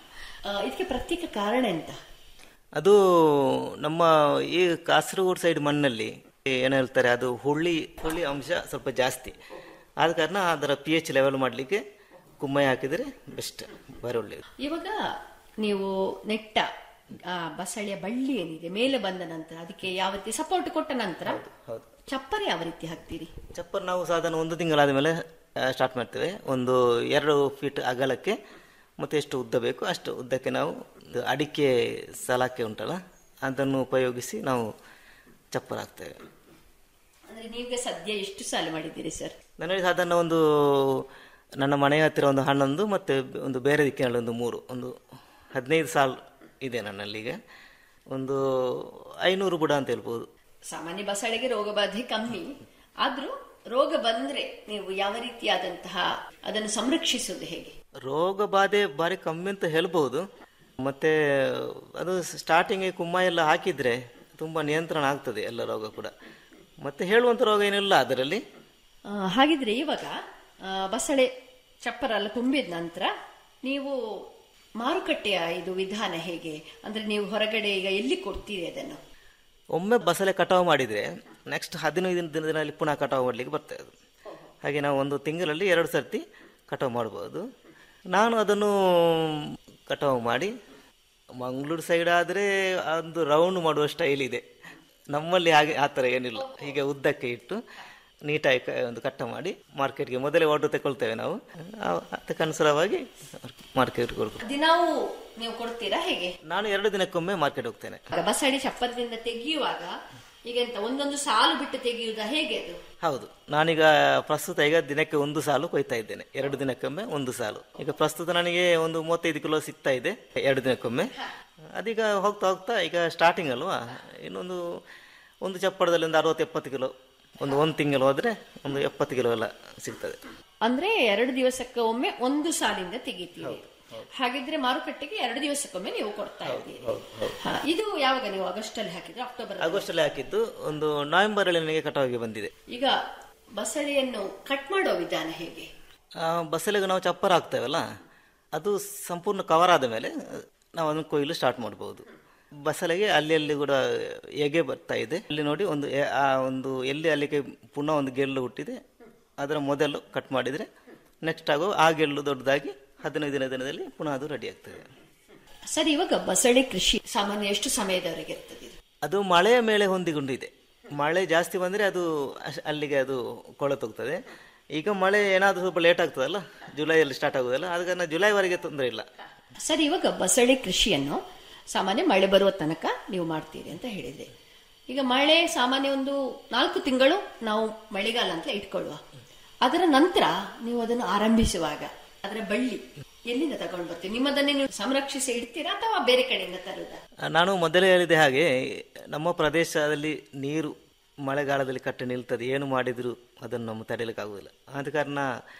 ಆ, ಇದಕ್ಕೆ ಪ್ರತ್ಯೇಕ ಕಾರಣ ಎಂತ ಅದು ನಮ್ಮ ಈ ಕಾಸರಗೋಡು ಸೈಡ್ ಮಣ್ಣಲ್ಲಿ ಏನು ಹೇಳ್ತಾರೆ ಅದು ಹುಳಿ ಹುಳಿ ಅಂಶ ಸ್ವಲ್ಪ ಜಾಸ್ತಿ ಆದ ಕಾರಣ ಅದರ ಪಿ ಎಚ್ ಲೆವೆಲ್ ಮಾಡಲಿಕ್ಕೆ ಕುಮ್ಮೈ ಹಾಕಿದರೆ ಬೆಸ್ಟ್ ಭಾರಿ ಒಳ್ಳೆಯದು ಇವಾಗ ನೀವು ನೆಟ್ಟ ಆ ಬಸಳೆಯ ಬಳ್ಳಿ ಏನಿದೆ ಮೇಲೆ ಬಂದ ನಂತರ ಅದಕ್ಕೆ ಯಾವ ರೀತಿ ಸಪೋರ್ಟ್ ಕೊಟ್ಟ ನಂತರ ಹೌದು ಚಪ್ಪರೆ ಯಾವ ರೀತಿ ಹಾಕ್ತೀರಿ ಚಪ್ಪರ್ ನಾವು ಸಾಧಾರಣ ಒಂದು ತಿಂಗಳಾದ ಮೇಲೆ ಸ್ಟಾರ್ಟ್ ಮಾಡ್ತೇವೆ ಒಂದು ಎರಡು ಫೀಟ್ ಅಗಲಕ್ಕೆ ಮತ್ತು ಎಷ್ಟು ಉದ್ದ ಬೇಕು ಅಷ್ಟು ಉದ್ದಕ್ಕೆ ನಾವು ಇದು ಅಡಿಕೆ ಸಲಾಕೆ ಉಂಟಲ್ಲ ಅದನ್ನು ಉಪಯೋಗಿಸಿ ನಾವು ಚಪ್ಪರ್ ಹಾಕ್ತೇವೆ ಅಂದ್ರೆ ನೀವೀಗ ಸದ್ಯ ಎಷ್ಟು ಸಾಲ ಮಾಡಿದ್ದೀರಿ ಸರ್ ನನಗೆ ಸಾಧಾರಣ ಒಂದು ನನ್ನ ಮನೆಯ ಹತ್ತಿರ ಒಂದು ಹನ್ನೊಂದು ಮತ್ತು ಒಂದು ಬೇರೆ ದಿಕ್ಕಿನಲ್ಲಿ ಒಂದು ಮೂರು ಒಂದು ಹದಿನೈದು ಸಾಲ್ ಇದೆ ನನ್ನಲ್ಲಿ ಈಗ ಒಂದು ಐನೂರು ಬುಡ ಅಂತ ಹೇಳ್ಬೋದು ಸಾಮಾನ್ಯ ಬಸಳೆಗೆ ರೋಗ ಬಾಧೆ ಕಮ್ಮಿ ಆದ್ರೂ ರೋಗ ಬಂದ್ರೆ ನೀವು ಯಾವ ರೀತಿಯಾದಂತಹ ಅದನ್ನು ಸಂರಕ್ಷಿಸುವುದು ಹೇಗೆ ರೋಗ ಬಾಧೆ ಭಾರಿ ಕಮ್ಮಿ ಅಂತ ಹೇಳ್ಬೋದು ಮತ್ತು ಅದು ಸ್ಟಾರ್ಟಿಂಗ್ ಕುಮ್ಮ ಎಲ್ಲ ಹಾಕಿದರೆ ತುಂಬ ನಿಯಂತ್ರಣ ಆಗ್ತದೆ ಎಲ್ಲ ರೋಗ ಕೂಡ ಮತ್ತು ಹೇಳುವಂಥ ರೋಗ ಏನಿಲ್ಲ ಅದರಲ್ಲಿ ಆ, ಹಾಗಿದ್ರೆ ಇವಾಗ ಆ, ಬಸಳೆ ಚಪ್ಪರ ಎಲ್ಲ ತುಂಬಿದ ನಂತರ ನೀವು ಮಾರುಕಟ್ಟೆಯ ಇದು ವಿಧಾನ ಹೇಗೆ ಅಂದ್ರೆ ನೀವು ಹೊರಗಡೆ ಈಗ ಎಲ್ಲಿ ಕೊಡ್ತೀರಿ ಅದನ್ನು ಒಮ್ಮೆ ಬಸಳೆ ಕಟಾವು ಮಾಡಿದರೆ ನೆಕ್ಸ್ಟ್ ಹದಿನೈದು ದಿನದಲ್ಲಿ ಪುನಃ ಕಟಾವು ಮಾಡಲಿಕ್ಕೆ ಬರ್ತದೆ ಅದು ಹಾಗೆ ನಾವು ಒಂದು ತಿಂಗಳಲ್ಲಿ ಎರಡು ಸರ್ತಿ ಕಟಾವು ಮಾಡ್ಬೋದು ನಾನು ಅದನ್ನು ಕಟಾವು ಮಾಡಿ ಮಂಗಳೂರು ಸೈಡ್ ಆದರೆ ಒಂದು ರೌಂಡ್ ಮಾಡುವ ಸ್ಟೈಲ್ ಇದೆ ನಮ್ಮಲ್ಲಿ ಹಾಗೆ ಆ ಥರ ಏನಿಲ್ಲ ಹೀಗೆ ಉದ್ದಕ್ಕೆ ಇಟ್ಟು ನೀಟಾಗಿ ಕ- ಒಂದು ಕಟ್ಟ ಮಾಡಿ ಮಾರ್ಕೆಟ್ಗೆ ಮೊದಲೇ ಆರ್ಡರ್ ತಗೊಳ್ತೇವೆ ನಾವು ಆ- ಅದಕ್ಕನುಸಾರವಾಗಿ ಮಾರ್ಕೆಟ್ಗೆ ಕೊಡ್ತೀವಿ ದಿನಾವು ನೀವು ಕೊಡ್ತೀರಾ ಹೇಗೆ ನಾನು ಎರಡು ದಿನಕ್ಕೊಮ್ಮೆ ಮಾರ್ಕೆಟ್ ಹೋಗ್ತೇನೆ ಬಸಳೆ ಚಪ್ಪರದಿಂದ ತೆಗೆಯುವಾಗ ಈಗ ಎಂತ ಒಂದೊಂದು ಸಾಲು ಬಿಟ್ಟು ತೆಗೆಯುವುದಾ ಹೇಗೆ ಅದು ಹೌದು ನಾನೀಗ ಪ್ರಸ್ತುತ ಈಗ ದಿನಕ್ಕೆ ಒಂದು ಸಾಲು ಕೊಯ್ತಾ ಇದ್ದೇನೆ ಎರಡು ದಿನಕ್ಕೊಮ್ಮೆ ಒಂದು ಸಾಲು ಈಗ ಪ್ರಸ್ತುತ ನನಗೆ ಒಂದು ಮೂವತ್ತೈದು ಕಿಲೋ ಸಿಗ್ತಾ ಇದೆ ಎರಡು ದಿನಕ್ಕೊಮ್ಮೆ ಅದೀಗ ಹೋಗ್ತಾ ಹೋಗ್ತಾ ಈಗ ಸ್ಟಾರ್ಟಿಂಗ್ ಅಲ್ವಾ ಇನ್ನೊಂದು ಒಂದು ಚಪ್ಪಡದಲ್ಲಿ ಒಂದು ಅರವತ್ತು ಎಪ್ಪತ್ತು ಕಿಲೋ ಒಂದು ಒಂದು ತಿಂಗಳು ಹೋದ್ರೆ ಒಂದು ಎಪ್ಪತ್ತು ಕಿಲೋ ಎಲ್ಲ ಸಿಗ್ತದೆ ಅಂದ್ರೆ ಎರಡು ದಿವಸಕ್ಕೆ ಒಮ್ಮೆ ಒಂದು ಸಾಲಿಂದ ತೆಗಿತೀರಿ ಹಾಗಿದ್ರೆ ಮಾರುಕಟ್ಟೆಗೆ ಎರಡು ದಿವಸಕ್ಕೊಮ್ಮೆ ನೀವು ಕೊಡ್ತಾ ಇದ್ದೀರಿ ಹಾ, ಇದು ಯಾವಾಗ ನೀವು ಆಗಸ್ಟ್ ಅಲ್ಲಿ ಹಾಕಿದ್ರೆ ಅಕ್ಟೋಬರ್ ಅಲ್ಲಿ? ಆಗಸ್ಟ್ ಅಲ್ಲಿ ಹಾಕಿದ್ದು ಒಂದು ನವೆಂಬರ್ ಅಲ್ಲಿ ನನಗೆ ಕಟಾವಿಗೆ ಬಂದಿದೆ ಈಗ ಬಸಳೆಯನ್ನು ಕಟ್ ಮಾಡೋ ವಿಧಾನ ಹೇಗೆ ಆ, ಬಸಳೆಗೆ ನಾವು ಚಪ್ಪರ ಹಾಕ್ತೇವಲ್ಲ ಅದು ಸಂಪೂರ್ಣ ಕವರ್ ಆದ ಮೇಲೆ ನಾವು ಅದನ್ನು ಕೊಯ್ಲು ಸ್ಟಾರ್ಟ್ ಮಾಡ್ಬೋದು ಬಸಳೆಗೆ ಅಲ್ಲಿ ಅಲ್ಲಿ ಕೂಡ ಎಗೆ ಬರ್ತಾ ಇದೆ ಅಲ್ಲಿ ನೋಡಿ ಒಂದು ಎ- ಆ ಒಂದು ಎಲ್ಲಿ ಅಲ್ಲಿಗೆ ಪುನಃ ಒಂದು ಗೆಲ್ಲು ಹುಟ್ಟಿದೆ ಅದರ ಮೊದಲು ಕಟ್ ಮಾಡಿದರೆ ನೆಕ್ಸ್ಟ್ ಆಗೋ ಆ ಗೆಲ್ಲು ದೊಡ್ಡದಾಗಿ ಹದಿನೈದು ದಿನ ದಿನದಲ್ಲಿ ಪುನಃ ಅದು ರೆಡಿ ಆಗ್ತದೆ ಸರಿ ಇವಾಗ ಬಸಳೆ ಕೃಷಿ ಸಾಮಾನ್ಯ ಎಷ್ಟು ಸಮಯದವರೆಗೆ ಇರ್ತದೆ ಇದು? ಅದು ಮಳೆಯ ಮೇಲೆ ಹೊಂದಿಕೊಂಡಿದೆ ಮಳೆ ಜಾಸ್ತಿ ಬಂದರೆ ಅದು ಅಶ್- ಅಲ್ಲಿಗೆ ಅದು ಕೊಳತೋಗ್ತದೆ ಈಗ ಮಳೆ ಏನಾದರೂ ಸ್ವಲ್ಪ ಲೇಟ್ ಆಗ್ತದಲ್ಲ ಜುಲೈಯಲ್ಲಿ ಸ್ಟಾರ್ಟ್ ಆಗೋದಲ್ಲ ಆದ ಕಾರಣ ಜುಲೈವರೆಗೆ ತೊಂದರೆ ಇಲ್ಲ ಸರಿ ಇವಾಗ ಬಸಳೆ ಕೃಷಿಯನ್ನು ಸಾಮಾನ್ಯ ಮಳೆ ಬರುವ ತನಕ ನೀವು ಮಾಡ್ತೀರಿ ಅಂತ ಹೇಳಿದ್ರೆ ಈಗ ಮಳೆ ಸಾಮಾನ್ಯ ಒಂದು ನಾಲ್ಕು ತಿಂಗಳು ನಾವು ಮಳೆಗಾಲ ಅಂತ ಇಟ್ಕೊಳ್ಳುವ ಅದರ ನಂತರ ನೀವು ಅದನ್ನು ಆರಂಭಿಸುವಾಗ ಅದರ ಬಳ್ಳಿ ಎಲ್ಲಿಂದ ತಗೊಂಡು ಬರ್ತೀರಿ ನಿಮ್ಮದನ್ನೇ ನೀವು ಸಂರಕ್ಷಿಸಿ ಇಡ್ತೀರಾ ಅಥವಾ ಬೇರೆ ಕಡೆಯಿಂದ ತರುವುದಾ ಆ, ನಾನು ಮೊದಲೇ ಹೇಳಿದೆ ಹಾಗೆ ನಮ್ಮ ಪ್ರದೇಶದಲ್ಲಿ ನೀರು ಮಳೆಗಾಲದಲ್ಲಿ ಕಟ್ಟಿ ನಿಲ್ತದೆ ಏನು ಮಾಡಿದರೂ ಅದನ್ನು ನಮ್ಮ ತಡೆಯಲಿಕ್ಕಾಗುವುದಿಲ್ಲ ಆದ ಕಾರಣ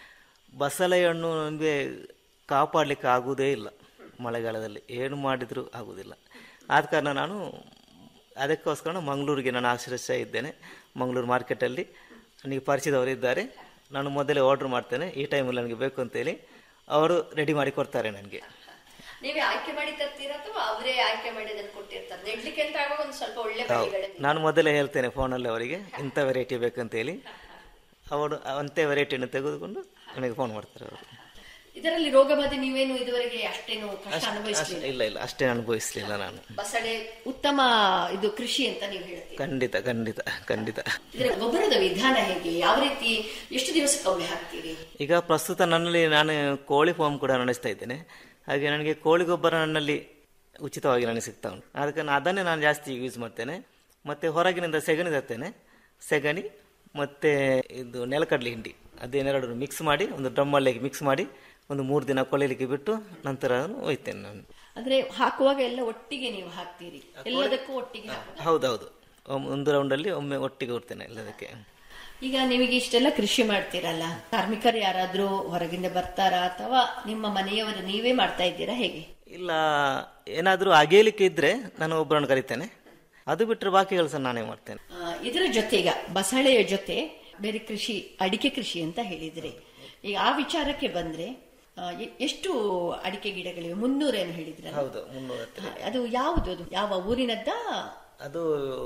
ಬಸಳೆ ಹಣ್ಣು ನಮಗೆ ಕಾಪಾಡಲಿಕ್ಕೆ ಆಗುವುದೇ ಇಲ್ಲ ಮಳೆಗಾಲದಲ್ಲಿ ಏನು ಮಾಡಿದರೂ ಆಗುವುದಿಲ್ಲ ಆದ ಕಾರಣ ನಾನು ಅದಕ್ಕೋಸ್ಕರ ಮಂಗಳೂರಿಗೆ ನಾನು ಆಶ್ರಯಿಸ್ತಾ ಇದ್ದೇನೆ ಮಂಗಳೂರು ಮಾರ್ಕೆಟಲ್ಲಿ ನನಗೆ ಪರಿಚಯದವರು ಇದ್ದಾರೆ ನಾನು ಮೊದಲೇ ಆರ್ಡರ್ ಮಾಡ್ತೇನೆ ಈ ಟೈಮಲ್ಲಿ ನನಗೆ ಬೇಕು ಅಂತೇಳಿ ಅವರು ರೆಡಿ ಮಾಡಿ ಕೊಡ್ತಾರೆ ನನಗೆ ನೀವೇ ಆಯ್ಕೆ ಮಾಡಿ ತರ್ತೀರಾ ಅಥವಾ ಅವರೇ ಆಯ್ಕೆ ಮಾಡಿ ಅದನ್ನು ಕೊಟ್ಟಿರ್ತಾರೆ ನೆಡ್ಲಿಕ್ಕೆ ಅಂತ ಆಗುವಾಗ ಒಂದು ಸ್ವಲ್ಪ ಒಳ್ಳೆ ಹೌದು ಬಳ್ಳಿಗಳನ್ನು ನಾನು ಮೊದಲೇ ಹೇಳ್ತೇನೆ ಫೋನಲ್ಲಿ ಅವರಿಗೆ ಇಂಥ ವೆರೈಟಿ ಬೇಕಂತೇಳಿ ಅವರು ಅಂತೆ ವೆರೈಟಿಯನ್ನು ತೆಗೆದುಕೊಂಡು ನನಗೆ ಫೋನ್ ಮಾಡ್ತಾರೆ ಅವರು ಇದರಲ್ಲಿ ರೋಗ ಬಾಧೆ ನೀವೇನು ಇದುವರೆಗೆ ಅಷ್ಟೇನು ಕಷ್ಟ ಅಷ್ಟ್- ಅನುಭವಿಸಲಿಲ್ಲ ಇಲ್ಲ ಇಲ್ಲ ಅಷ್ಟೇ ಅನುಭವಿಸಲಿಲ್ಲ ನಾನು ಬಸಳೆ ಉತ್ತಮ ಇದು ಕೃಷಿ ಅಂತ ನೀವು ಹೇಳ್ತೀರಿ ಖಂಡಿತ ಖಂಡಿತ ಖಂಡಿತ ಇದರ ಗೊಬ್ಬರದ ವಿಧಾನ ಹೇಗೆ ಯಾವ ರೀತಿ ಎಷ್ಟು ದಿವಸಕ್ಕೊಮ್ಮೆ ಹಾಕ್ತೀರಿ ಈಗ ಪ್ರಸ್ತುತ ನನ್ನಲ್ಲಿ ನಾನು ಕೋಳಿ ಫಾರ್ಮ್ ಕೂಡ ನಡೆಸ್ತಾ ಇದ್ದೇನೆ ಹಾಗೆ ನನಗೆ ಕೋಳಿ ಗೊಬ್ಬರ ನನ್ನಲ್ಲಿ ಉಚಿತವಾಗಿ ನನಗೆ ಸಿಗ್ತಾ ಉಂಟು ಅದಕ್ಕೆ ನಾನು ಅದನ್ನೇ ನಾನು ಜಾಸ್ತಿ ಯೂಸ್ ಮಾಡ್ತೇನೆ ಮತ್ತು ಹೊರಗಿನಿಂದ ಸೆಗಣಿ ತರ್ತೇನೆ ಸೆಗಣಿ ಮತ್ತು ಇದು ನೆಲಕಡಲೆ ಹಿಂಡಿ ಅದೇನೆರಡು ಮಿಕ್ಸ್ ಮಾಡಿ ಒಂದು ಡ್ರಮ್ಮಲ್ಲಿ ಮಿಕ್ಸ್ ಮಾಡಿ ಒಂದು ಮೂರು ದಿನ ಕೊಳೆಯಲಿಕ್ಕೆ ಬಿಟ್ಟು ನಂತರ ಅದನ್ನು ಒಯ್ತೇನೆ ನಾನು ಅಂದ್ರೆ ಹಾಕುವಾಗ ಎಲ್ಲ ಒಟ್ಟಿಗೆ ನೀವು ಹಾಕ್ತೀರಿ ಎಲ್ಲದಕ್ಕೂ ಒಟ್ಟಿಗೆ ಹಾಕುದು. ಹೌದೌದು ಒಮ್ಮೆ ಒಂದು ರೌಂಡಲ್ಲಿ ಒಮ್ಮೆ ಒಟ್ಟಿಗೆ ಕೊಡ್ತೇನೆ ಎಲ್ಲದಕ್ಕೆ ಈಗ ನಿಮಗೆ ಇಷ್ಟೆಲ್ಲ ಕೃಷಿ ಮಾಡ್ತೀರಲ್ಲ ಕಾರ್ಮಿಕರು ಯಾರಾದ್ರೂ ಹೊರಗಿಂದ ಬರ್ತಾರಾ ಅಥವಾ ನಿಮ್ಮ ಮನೆಯವರು ನೀವೇ ಮಾಡ್ತಾ ಇದ್ದೀರಾ ಹೇಗೆ ಇಲ್ಲ ಏನಾದರೂ ಅಗೇಲಿಕ್ಕೆ ಇದ್ದರೆ ನಾನು ಒಬ್ಬರನ್ನು ಕರಿತೇನೆ ಅದು ಬಿಟ್ಟರೆ ಬಾಕಿ ಕೆಲಸ ನಾನೇ ಮಾಡ್ತೇನೆ ಆ, ಇದರ ಜೊತೆ ಈಗ ಬಸಳೆಯ ಜೊತೆ ಬೇರೆ ಕೃಷಿ ಅಡಿಕೆ ಕೃಷಿ ಅಂತ ಹೇಳಿದ್ರಿ ಈಗ ಆ ವಿಚಾರಕ್ಕೆ ಬಂದ್ರೆ ಆ, ಎ- ಎಷ್ಟು ಅಡಿಕೆ ಗಿಡಗಳಿವೆ ಮುನ್ನೂರೇನು ಹೇಳಿದ್ರೆ ಹೌದು ಮುನ್ನೂರ ಅದು ಯಾವುದು ಅದು ಯಾವ ಊರಿನದ್ದ ಅದು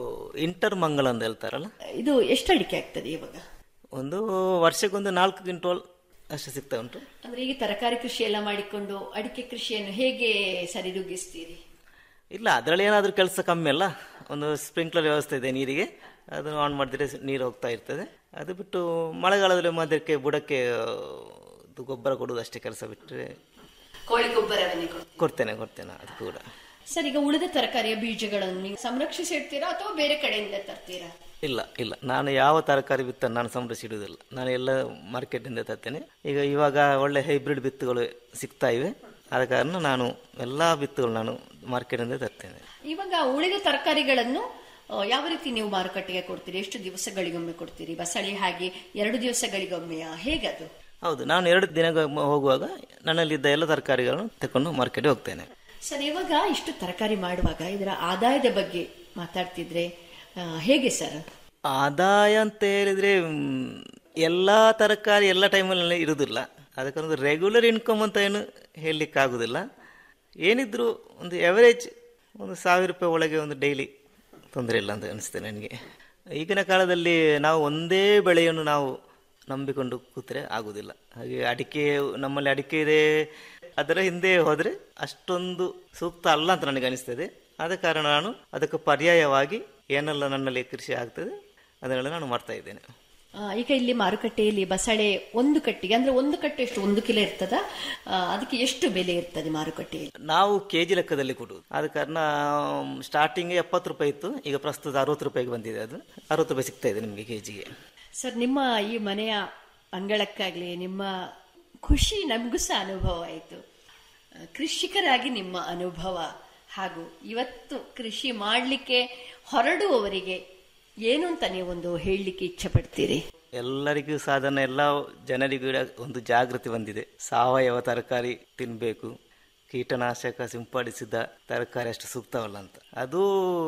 ಇಂಟರ್ ಮಂಗಲ ಅಂತ ಹೇಳ್ತಾರಲ್ಲ ಇದು ಎಷ್ಟು ಅಡಿಕೆ ಆಗ್ತದೆ ಇವಾಗ ಒಂದು ವರ್ಷಕ್ಕೊಂದು ನಾಲ್ಕು ಕ್ವಿಂಟೋಲ್ ಅಷ್ಟು ಸಿಗ್ತಾ ಉಂಟು ಅಂದ್ರೆ ಈಗ ತರಕಾರಿ ಕೃಷಿ ಎಲ್ಲ ಮಾಡಿಕೊಂಡು ಅಡಿಕೆ ಕೃಷಿಯನ್ನು ಹೇಗೆ ಸರಿದೂಗಿಸ್ತೀರಿ ಇಲ್ಲ ಅದರಲ್ಲಿ ಏನಾದರೂ ಕೆಲಸ ಕಮ್ಮಿ ಅಲ್ಲ ಒಂದು ಸ್ಪ್ರಿಂಕ್ಲರ್ ವ್ಯವಸ್ಥೆ ಇದೆ ನೀರಿಗೆ ಅದನ್ನು ಆನ್ ಮಾಡಿದ್ರೆ ನೀರು ಹೋಗ್ತಾ ಇರ್ತದೆ ಅದು ಬಿಟ್ಟು ಮಳೆಗಾಲದಲ್ಲಿ ಅದಕ್ಕೆ ಬುಡಕ್ಕೆ ಆ, ಇದು ಗೊಬ್ಬರ ಕೊಡುವುದು ಅಷ್ಟೇ ಕೆಲಸ ಬಿಟ್ಟರೆ ಕೋಳಿ ಗೊಬ್ಬರವನ್ನೇ ಕೊಡು ಕೊಡ್ತೇನೆ ಕೊಡ್ತೇನೆ ಅದು ಕೂಡ ಸರ್ ಈಗ ಉಳಿದ ತರಕಾರಿಯ ಬೀಜಗಳನ್ನು ನೀವು ಸಂರಕ್ಷಿಸಿ ಇಡ್ತೀರಾ ಅಥವಾ ಬೇರೆ ಕಡೆಯಿಂದ ತರ್ತೀರಾ ಇಲ್ಲ ಇಲ್ಲ ನಾನು ಯಾವ ತರಕಾರಿ ಬಿತ್ತನ್ನು ನಾನು ಸಂರಕ್ಷಿಡುವುದಿಲ್ಲ ನಾನು ಎಲ್ಲ ಮಾರ್ಕೆಟಿಂದ ತರ್ತೇನೆ ಈಗ ಇವಾಗ ಒಳ್ಳೆ ಹೈಬ್ರಿಡ್ ಬಿತ್ತುಗಳು ಸಿಗ್ತಾ ಇವೆ ಆದ ಕಾರಣ ನಾನು ಎಲ್ಲ ಬಿತ್ತುಗಳು ನಾನು ಮಾರ್ಕೆಟಿಂದ ತರ್ತೇನೆ ಇವಾಗ ಉಳಿದ ತರಕಾರಿಗಳನ್ನು ಆ, ಯಾವ ರೀತಿ ನೀವು ಮಾರುಕಟ್ಟೆಗೆ ಕೊಡ್ತೀರಿ ಎಷ್ಟು ದಿವಸಗಳಿಗೊಮ್ಮೆ ಕೊಡ್ತೀರಿ ಬಸಳೆ ಹಾಗೆ ಎರಡು ದಿವಸಗಳಿಗೊಮ್ಮೆಯಾ ಹೇಗದು ಹೌದು ನಾನು ಎರಡು ದಿನ ಹೋಗುವಾಗ ನನ್ನಲ್ಲಿದ್ದ ಎಲ್ಲ ತರಕಾರಿಗಳನ್ನು ತಕೊಂಡು ಮಾರ್ಕೆಟ್ಗೆ ಹೋಗ್ತೇನೆ ಸರ್ ಇವಾಗ ಇಷ್ಟು ತರಕಾರಿ ಮಾಡುವಾಗ ಇದರ ಆದಾಯದ ಬಗ್ಗೆ ಮಾತಾಡ್ತಿದ್ರೆ ಆ, ಹೇಗೆ ಸರ್ ಆದಾಯ ಅಂತ ಹೇಳಿದ್ರೆ ಮ್, ಎಲ್ಲ ತರಕಾರಿ ಎಲ್ಲ ಟೈಮಲ್ಲಿ ಇರುವುದಿಲ್ಲ ಅದಕ್ಕೊಂದು ರೆಗ್ಯುಲರ್ ಇನ್ಕಮ್ ಅಂತ ಏನು ಹೇಳಲಿಕ್ಕೆ ಆಗುದಿಲ್ಲ ಏನಿದ್ರು ಒಂದು ಎವರೇಜ್ ಒಂದು ಸಾವಿರ ರೂಪಾಯಿ ಒಳಗೆ ಒಂದು ಡೈಲಿ ತೊಂದರೆ ಇಲ್ಲ ಅಂತ ಅನಿಸ್ತದೆ ನನಗೆ ಈಗಿನ ಕಾಲದಲ್ಲಿ ನಾವು ಒಂದೇ ಬೆಳೆಯನ್ನು ನಾವು ನಂಬಿಕೊಂಡು ಕೂತ್ರೆ ಆಗುದಿಲ್ಲ ಹಾಗೆ ಅಡಿಕೆ ನಮ್ಮಲ್ಲಿ ಅಡಿಕೆ ಇದೆ ಅದರ ಹಿಂದೆ ಹೋದರೆ ಅಷ್ಟೊಂದು ಸೂಕ್ತ ಅಲ್ಲ ಅಂತ ನನಗೆ ಅನಿಸ್ತದೆ ಆದ ಕಾರಣ ನಾನು ಅದಕ್ಕೆ ಪರ್ಯಾಯವಾಗಿ ಏನೆಲ್ಲ ನನ್ನಲ್ಲಿ ಕೃಷಿ ಆಗ್ತದೆ ಅದನ್ನೆಲ್ಲ ನಾನು ಮಾಡ್ತಾ ಇದ್ದೇನೆ ಆ, ಈಗ ಇಲ್ಲಿ ಮಾರುಕಟ್ಟೆಯಲ್ಲಿ ಬಸಳೆ ಒಂದು ಕಟ್ಟಿಗೆ ಅಂದ್ರೆ ಒಂದು ಕಟ್ಟೆ ಎಷ್ಟು ಒಂದು ಕಿಲೋ ಇರ್ತದ ಆ, ಅದಕ್ಕೆ ಎಷ್ಟು ಬೆಲೆ ಇರ್ತದೆ ಮಾರುಕಟ್ಟೆಯಲ್ಲಿ ನಾವು ಕೆ ಜಿ ಲೆಕ್ಕದಲ್ಲಿ ಕೊಡುವುದು ಆದ ಕಾರಣ ಸ್ಟಾರ್ಟಿಂಗ್ ಎಪ್ಪತ್ತು ರೂಪಾಯಿ ಇತ್ತು ಈಗ ಪ್ರಸ್ತುತ ಅರವತ್ತು ರೂಪಾಯಿಗೆ ಬಂದಿದೆ ಅದು ಅರವತ್ತು ರೂಪಾಯಿ ಸಿಗ್ತಾ ಇದೆ ನಿಮಗೆ ಕೆ ಜಿಗೆ ಸರ್ ನಿಮ್ಮ ಈ ಮನೆಯ ಅಂಗಳಕ್ಕಾಗ್ಲಿ ನಿಮ್ಮ ಖುಷಿ ನಮಗೂ ಸಹ ಅನುಭವ ಆಯಿತು ಕೃಷಿಕರಾಗಿ ನಿಮ್ಮ ಅನುಭವ ಹಾಗೂ ಇವತ್ತು ಕೃಷಿ ಮಾಡಲಿಕ್ಕೆ ಹೊರಡುವವರಿಗೆ ಏನು ಅಂತ ನೀವೊಂದು ಹೇಳಲಿಕ್ಕೆ ಇಚ್ಛೆ ಪಡ್ತೀರಿ ಎಲ್ಲರಿಗೂ ಸಾಧಾರಣ ಎಲ್ಲ ಜನರಿಗೂ ಕೂಡ ಒಂದು ಜಾಗೃತಿ ಬಂದಿದೆ ಸಾವಯವ ತರಕಾರಿ ತಿನ್ನಬೇಕು ಕೀಟನಾಶಕ ಸಿಂಪಡಿಸಿದ ತರಕಾರಿ ಅಷ್ಟು ಸೂಕ್ತವಲ್ಲ ಅಂತ ಅದು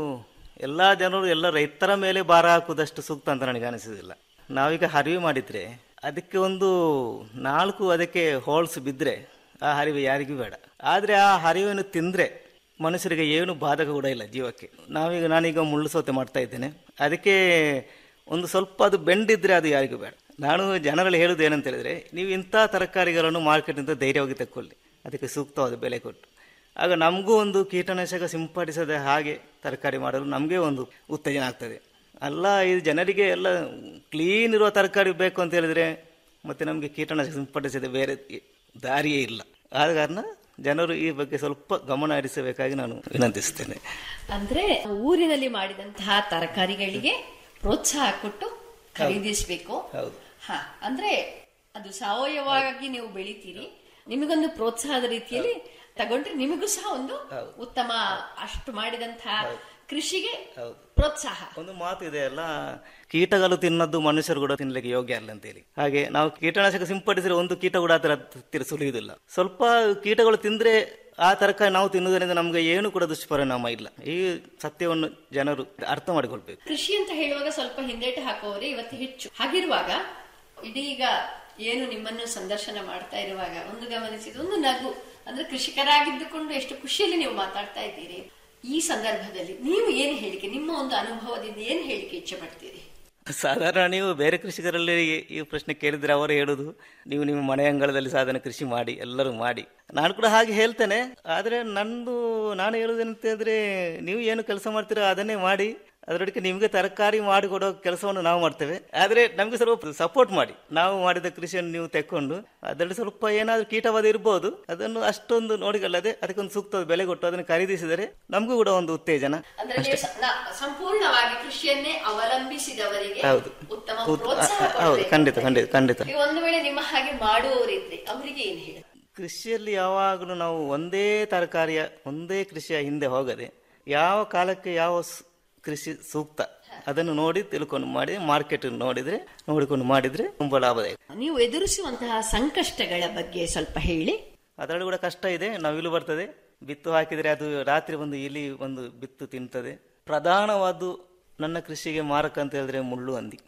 ಎಲ್ಲ ಜನರು ಎಲ್ಲ ರೈತರ ಮೇಲೆ ಭಾರ ಹಾಕುವುದಷ್ಟು ಸೂಕ್ತ ಅಂತ ನನಗೆ ಅನಿಸುವುದಿಲ್ಲ ನಾವೀಗ ಹರಿವು ಮಾಡಿದ್ರೆ ಅದಕ್ಕೆ ಒಂದು ನಾಲ್ಕು ಅದಕ್ಕೆ ಹೋಲ್ಸ್ ಬಿದ್ದರೆ ಆ ಹರಿವು ಯಾರಿಗೂ ಬೇಡ ಆದರೆ ಆ ಹರಿವನ್ನು ತಿಂದರೆ ಮನುಷ್ಯರಿಗೆ ಏನು ಬಾಧಕ ಕೂಡ ಇಲ್ಲ ಜೀವಕ್ಕೆ ನಾವೀಗ ನಾನೀಗ ಮುಳ್ಳು ಸೌತೆ ಮಾಡ್ತಾ ಇದ್ದೇನೆ ಅದಕ್ಕೆ ಒಂದು ಸ್ವಲ್ಪ ಅದು ಬೆಂಡಿದ್ರೆ ಅದು ಯಾರಿಗೂ ಬೇಡ ನಾನು ಜನರಲ್ಲಿ ಹೇಳುವುದು ಏನಂತ ಹೇಳಿದ್ರೆ ನೀವು ಇಂಥ ತರಕಾರಿಗಳನ್ನು ಮಾರ್ಕೆಟಿಂದ ಧೈರ್ಯವಾಗಿ ತಕ್ಕೊಳ್ಳಿ ಅದಕ್ಕೆ ಸೂಕ್ತವಾದ ಬೆಲೆ ಕೊಟ್ಟು ಆಗ ನಮಗೂ ಒಂದು ಕೀಟನಾಶಕ ಸಿಂಪಡಿಸದೆ ಹಾಗೆ ತರಕಾರಿ ಮಾಡಲು ನಮಗೆ ಒಂದು ಉತ್ತೇಜನ ಆಗ್ತದೆ ಅಲ್ಲ ಇದು ಜನರಿಗೆ ಎಲ್ಲ ಕ್ಲೀನ್ ಇರುವ ತರಕಾರಿ ಬೇಕು ಅಂತ ಹೇಳಿದ್ರೆ ಮತ್ತೆ ನಮಗೆ ಕೀಟನಾಶಕ ಸಿಂಪಡಿಸದೆ ಬೇರೆ ದಾರಿಯೇ ಇಲ್ಲ ಆದ ಕಾರಣ ಜನರು ಈ ಬಗ್ಗೆ ಸ್ವಲ್ಪ ಗಮನ ಹರಿಸಬೇಕಾಗಿ ನಾನು ವಿನಂತಿಸ್ತೇನೆ ಅಂದ್ರೆ ಊರಿನಲ್ಲಿ ಮಾಡಿದಂತಹ ತರಕಾರಿಗಳಿಗೆ ಪ್ರೋತ್ಸಾಹ ಕೊಟ್ಟು ಖರೀದಿಸಬೇಕು ಹೌದು ಹಾ ಅಂದ್ರೆ ಅದು ಸಾವಯವವಾಗಿ ನೀವು ಬೆಳಿತೀರಿ ನಿಮಗೊಂದು ಪ್ರೋತ್ಸಾಹದ ರೀತಿಯಲ್ಲಿ ತಗೊಂಡ್ರೆ ನಿಮಗೂ ಸಹ ಒಂದು ಉತ್ತಮ ಅಷ್ಟು ಮಾಡಿದಂತಹ ಕೃಷಿಗೆ ಪ್ರೋತ್ಸಾಹ ಒಂದು ಮಾತು ಇದೆ ಅಲ್ಲ ಕೀಟಗಳು ತಿನ್ನದ್ದು ಮನುಷ್ಯರು ಕೂಡ ತಿನ್ಲಿಕ್ಕೆ ಯೋಗ್ಯ ಅಲ್ಲ ಅಂತೇಳಿ ಹಾಗೆ ನಾವು ಕೀಟನಾಶಕ ಸಿಂಪಡಿಸಿದ್ರೆ ಒಂದು ಕೀಟ ಕೂಡ ಅದರ ಹತ್ತಿರ ಸುಲಿಯುವುದಿಲ್ಲ ಸ್ವಲ್ಪ ಕೀಟಗಳು ತಿಂದ್ರೆ ಆ ತರಕಾರಿ ನಾವು ತಿನ್ನುವುದರಿಂದ ನಮಗೆ ಏನು ಕೂಡ ದುಷ್ಪರಿಣಾಮ ಇಲ್ಲ ಈ ಸತ್ಯವನ್ನು ಜನರು ಅರ್ಥ ಮಾಡಿಕೊಳ್ಬೇಕು ಕೃಷಿ ಅಂತ ಹೇಳುವಾಗ ಸ್ವಲ್ಪ ಹಿಂದೇಟು ಹಾಕುವವರೇ ಇವತ್ತು ಹೆಚ್ಚು ಹಾಗಿರುವಾಗ ಇದೀಗ ಏನು ನಿಮ್ಮನ್ನು ಸಂದರ್ಶನ ಮಾಡ್ತಾ ಇರುವಾಗ ಒಂದು ಗಮನಿಸಿದ ಒಂದು ನಗು ಅಂದ್ರೆ ಕೃಷಿಕರಾಗಿದ್ದುಕೊಂಡು ಎಷ್ಟು ಖುಷಿಯಲ್ಲಿ ನೀವು ಮಾತಾಡ್ತಾ ಇದ್ದೀರಿ ಈ ಸಂದರ್ಭದಲ್ಲಿ ನೀವು ಏನು ಹೇಳಿಕೆ ನಿಮ್ಮ ಒಂದು ಅನುಭವದಿಂದ ಏನು ಹೇಳಿಕೆ ಇಚ್ಛೆ ಪಡ್ತೀರಿ ಸಾಧಾರಣ ನೀವು ಬೇರೆ ಕೃಷಿಕರಲ್ಲಿ ಈ ಪ್ರಶ್ನೆ ಕೇಳಿದ್ರೆ ಅವರು ಹೇಳುದು ನೀವು ನಿಮ್ಮ ಮನೆ ಅಂಗಳದಲ್ಲಿ ಸಾಧಾರಣ ಕೃಷಿ ಮಾಡಿ ಎಲ್ಲರೂ ಮಾಡಿ ನಾನು ಕೂಡ ಹಾಗೆ ಹೇಳ್ತೇನೆ ಆದ್ರೆ ನಂದು ನಾನು ಹೇಳುವುದೇನಂತ ಹೇಳಿದ್ರೆ ನೀವು ಏನು ಕೆಲಸ ಮಾಡ್ತೀರೋ ಅದನ್ನೇ ಮಾಡಿ ಅದರೊಟ್ಟಿಗೆ ನಿಮಗೆ ತರಕಾರಿ ಮಾಡಿಕೊಡೋ ಕೆಲಸವನ್ನು ನಾವು ಮಾಡ್ತೇವೆ ಆದ್ರೆ ನಮಗೆ ಸ್ವಲ್ಪ ಸಪೋರ್ಟ್ ಮಾಡಿ ನಾವು ಮಾಡಿದ ಕೃಷಿಯನ್ನು ನೀವು ತೆಕ್ಕೊಂಡು ಅದರಲ್ಲಿ ಸ್ವಲ್ಪ ಏನಾದ್ರೂ ಕೀಟವಾದ ಇರ್ಬೋದು ಅದನ್ನು ಅಷ್ಟೊಂದು ನೋಡಿಕೊಳ್ಳದೆ ಅದಕ್ಕೊಂದು ಸೂಕ್ತವಾದ ಬೆಲೆ ಕೊಟ್ಟು ಅದನ್ನು ಖರೀದಿಸಿದರೆ ನಮಗೂ ಕೂಡ ಒಂದು ಉತ್ತೇಜನ ಅಂದ್ರೆ ನೀವು ಸ- ನ- ಸಂಪೂರ್ಣವಾಗಿ ಕೃಷಿಯನ್ನೇ ಅವಲಂಬಿಸಿದವರಿಗೆ ಹೌದು. ಉತ್ತಮ ಉತ್- ಪ್ರೋತ್ಸಾಹ ಹೌದು ಕೊಡ್ಬೇಕು. ಖಂಡಿತ ಖಂಡಿತ ಖಂಡಿತ ನೀವು ಒಂದು ವೇಳೆ ನಿಮ್ಮ ಹಾಗೆ ಮಾಡುವವರಿದ್ರೆ ಅವರಿಗೆ ಏನು ಹೇಳಿ ಕೃಷಿಯಲ್ಲಿ ಯಾವಾಗಲೂ ನಾವು ಒಂದೇ ತರಕಾರಿಯ ಒಂದೇ ಕೃಷಿಯ ಹಿಂದೆ ಹೋಗದೆ ಯಾವ ಕಾಲಕ್ಕೆ ಯಾವ ಸ್- ಕೃಷಿ ಸೂಕ್ತ ಅದನ್ನು ನೋಡಿ ತಿಳ್ಕೊಂಡು ಮಾಡಿ ಮಾರ್ಕೆಟ್ ನೋಡಿದ್ರೆ ನೋಡಿಕೊಂಡು ಮಾಡಿದ್ರೆ ತುಂಬಾ ಲಾಭದಾಯಕ ನೀವು ಎದುರಿಸುವಂತಹ ಸಂಕಷ್ಟಗಳ ಬಗ್ಗೆ ಸ್ವಲ್ಪ ಹೇಳಿ ಅದರಲ್ಲಿ ಕೂಡ ಕಷ್ಟ ಇದೆ ನವಿಲು ಬರ್ತದೆ ಬಿತ್ತು ಹಾಕಿದರೆ ಅದು ರಾತ್ರಿ ಒಂದು ಇಲಿ ಒಂದು ಬಿತ್ತು ತಿಂತದೆ ಪ್ರಧಾನವಾದ್ದು ನನ್ನ ಕೃಷಿಗೆ ಮಾರಕ ಅಂತ ಹೇಳಿದ್ರೆ ಮುಳ್ಳು ಹಂದಿ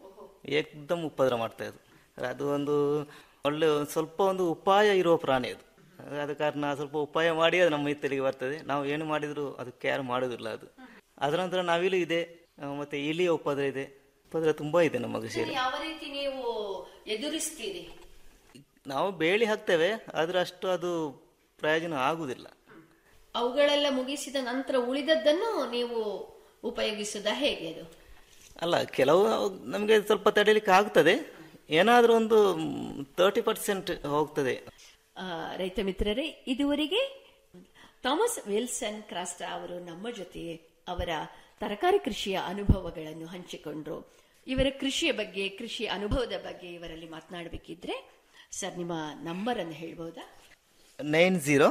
ಏಕ್ದಮ್ ಉಪದ್ರ ಮಾಡ್ತಾ ಇದು ಅದು ಒಂದು ಒಳ್ಳೆ ಒಂದು ಸ್ವಲ್ಪ ಒಂದು ಉಪಾಯ ಇರುವ ಪ್ರಾಣಿ ಅದು ಆದ ಕಾರಣ ಸ್ವಲ್ಪ ಉಪಾಯ ಮಾಡಿ ಅದು ನಮ್ಮ ಹಿತ್ತಲಿಗೆ ಬರ್ತದೆ ನಾವು ಏನು ಮಾಡಿದ್ರು ಅದು ಕೇರ್ ಮಾಡೋದಿಲ್ಲ ಅದು ಅದರ ನಂತರ ನವಿಲು ಇದೆ ಆ, ಮತ್ತೆ ಇಲಿಯ ಉಪದ್ರ ಇದೆ ಉಪದ್ರ ತುಂಬಾ ಇದೆ ನಮ್ಮ ಕೃಷಿಯಲ್ಲಿ ಯಾವ ರೀತಿ ನೀವು ಎದುರಿಸ್ತೀರಿ ನಾವು ಬೇಲಿ ಹಾಕ್ತೇವೆ ಆದ್ರೆ ಅಷ್ಟು ಅದು ಪ್ರಯೋಜನ ಆಗುದಿಲ್ಲ ಅವುಗಳೆಲ್ಲ ಮುಗಿಸಿದ ನಂತರ ಉಳಿದದ್ದನ್ನು ನೀವು ಉಪಯೋಗಿಸುದ ಹೇಗೆ ಅದು ಅಲ್ಲ ಕೆಲವು ನಮಗೆ ಸ್ವಲ್ಪ ತಡೀಲಿಕ್ಕೆ ಆಗ್ತದೆ ಏನಾದರೂ ಒಂದು ತರ್ಟಿ ಪರ್ಸೆಂಟ್ ಹೋಗ್ತದೆ ಆ, ರೈತ ಮಿತ್ರರೇ ಇದುವರೆಗೆ ಥಾಮಸ್ ವಿಲ್ಸನ್ ಕ್ರಾಸ್ಟಾ ಅವರು ನಮ್ಮ ಜೊತೆ ಅವರ ತರಕಾರಿ ಕೃಷಿಯ ಅನುಭವಗಳನ್ನು ಹಂಚಿಕೊಂಡ್ರು ಇವರ ಕೃಷಿಯ ಬಗ್ಗೆ ಕೃಷಿ ಅನುಭವದ ಬಗ್ಗೆ ಇವರಲ್ಲಿ ಮಾತನಾಡಬೇಕಿದ್ರೆ ಸರ್ ನಿಮ್ಮ ನಂಬರ್ ಅನ್ನು ಹೇಳ್ಬೋದಾ nine zero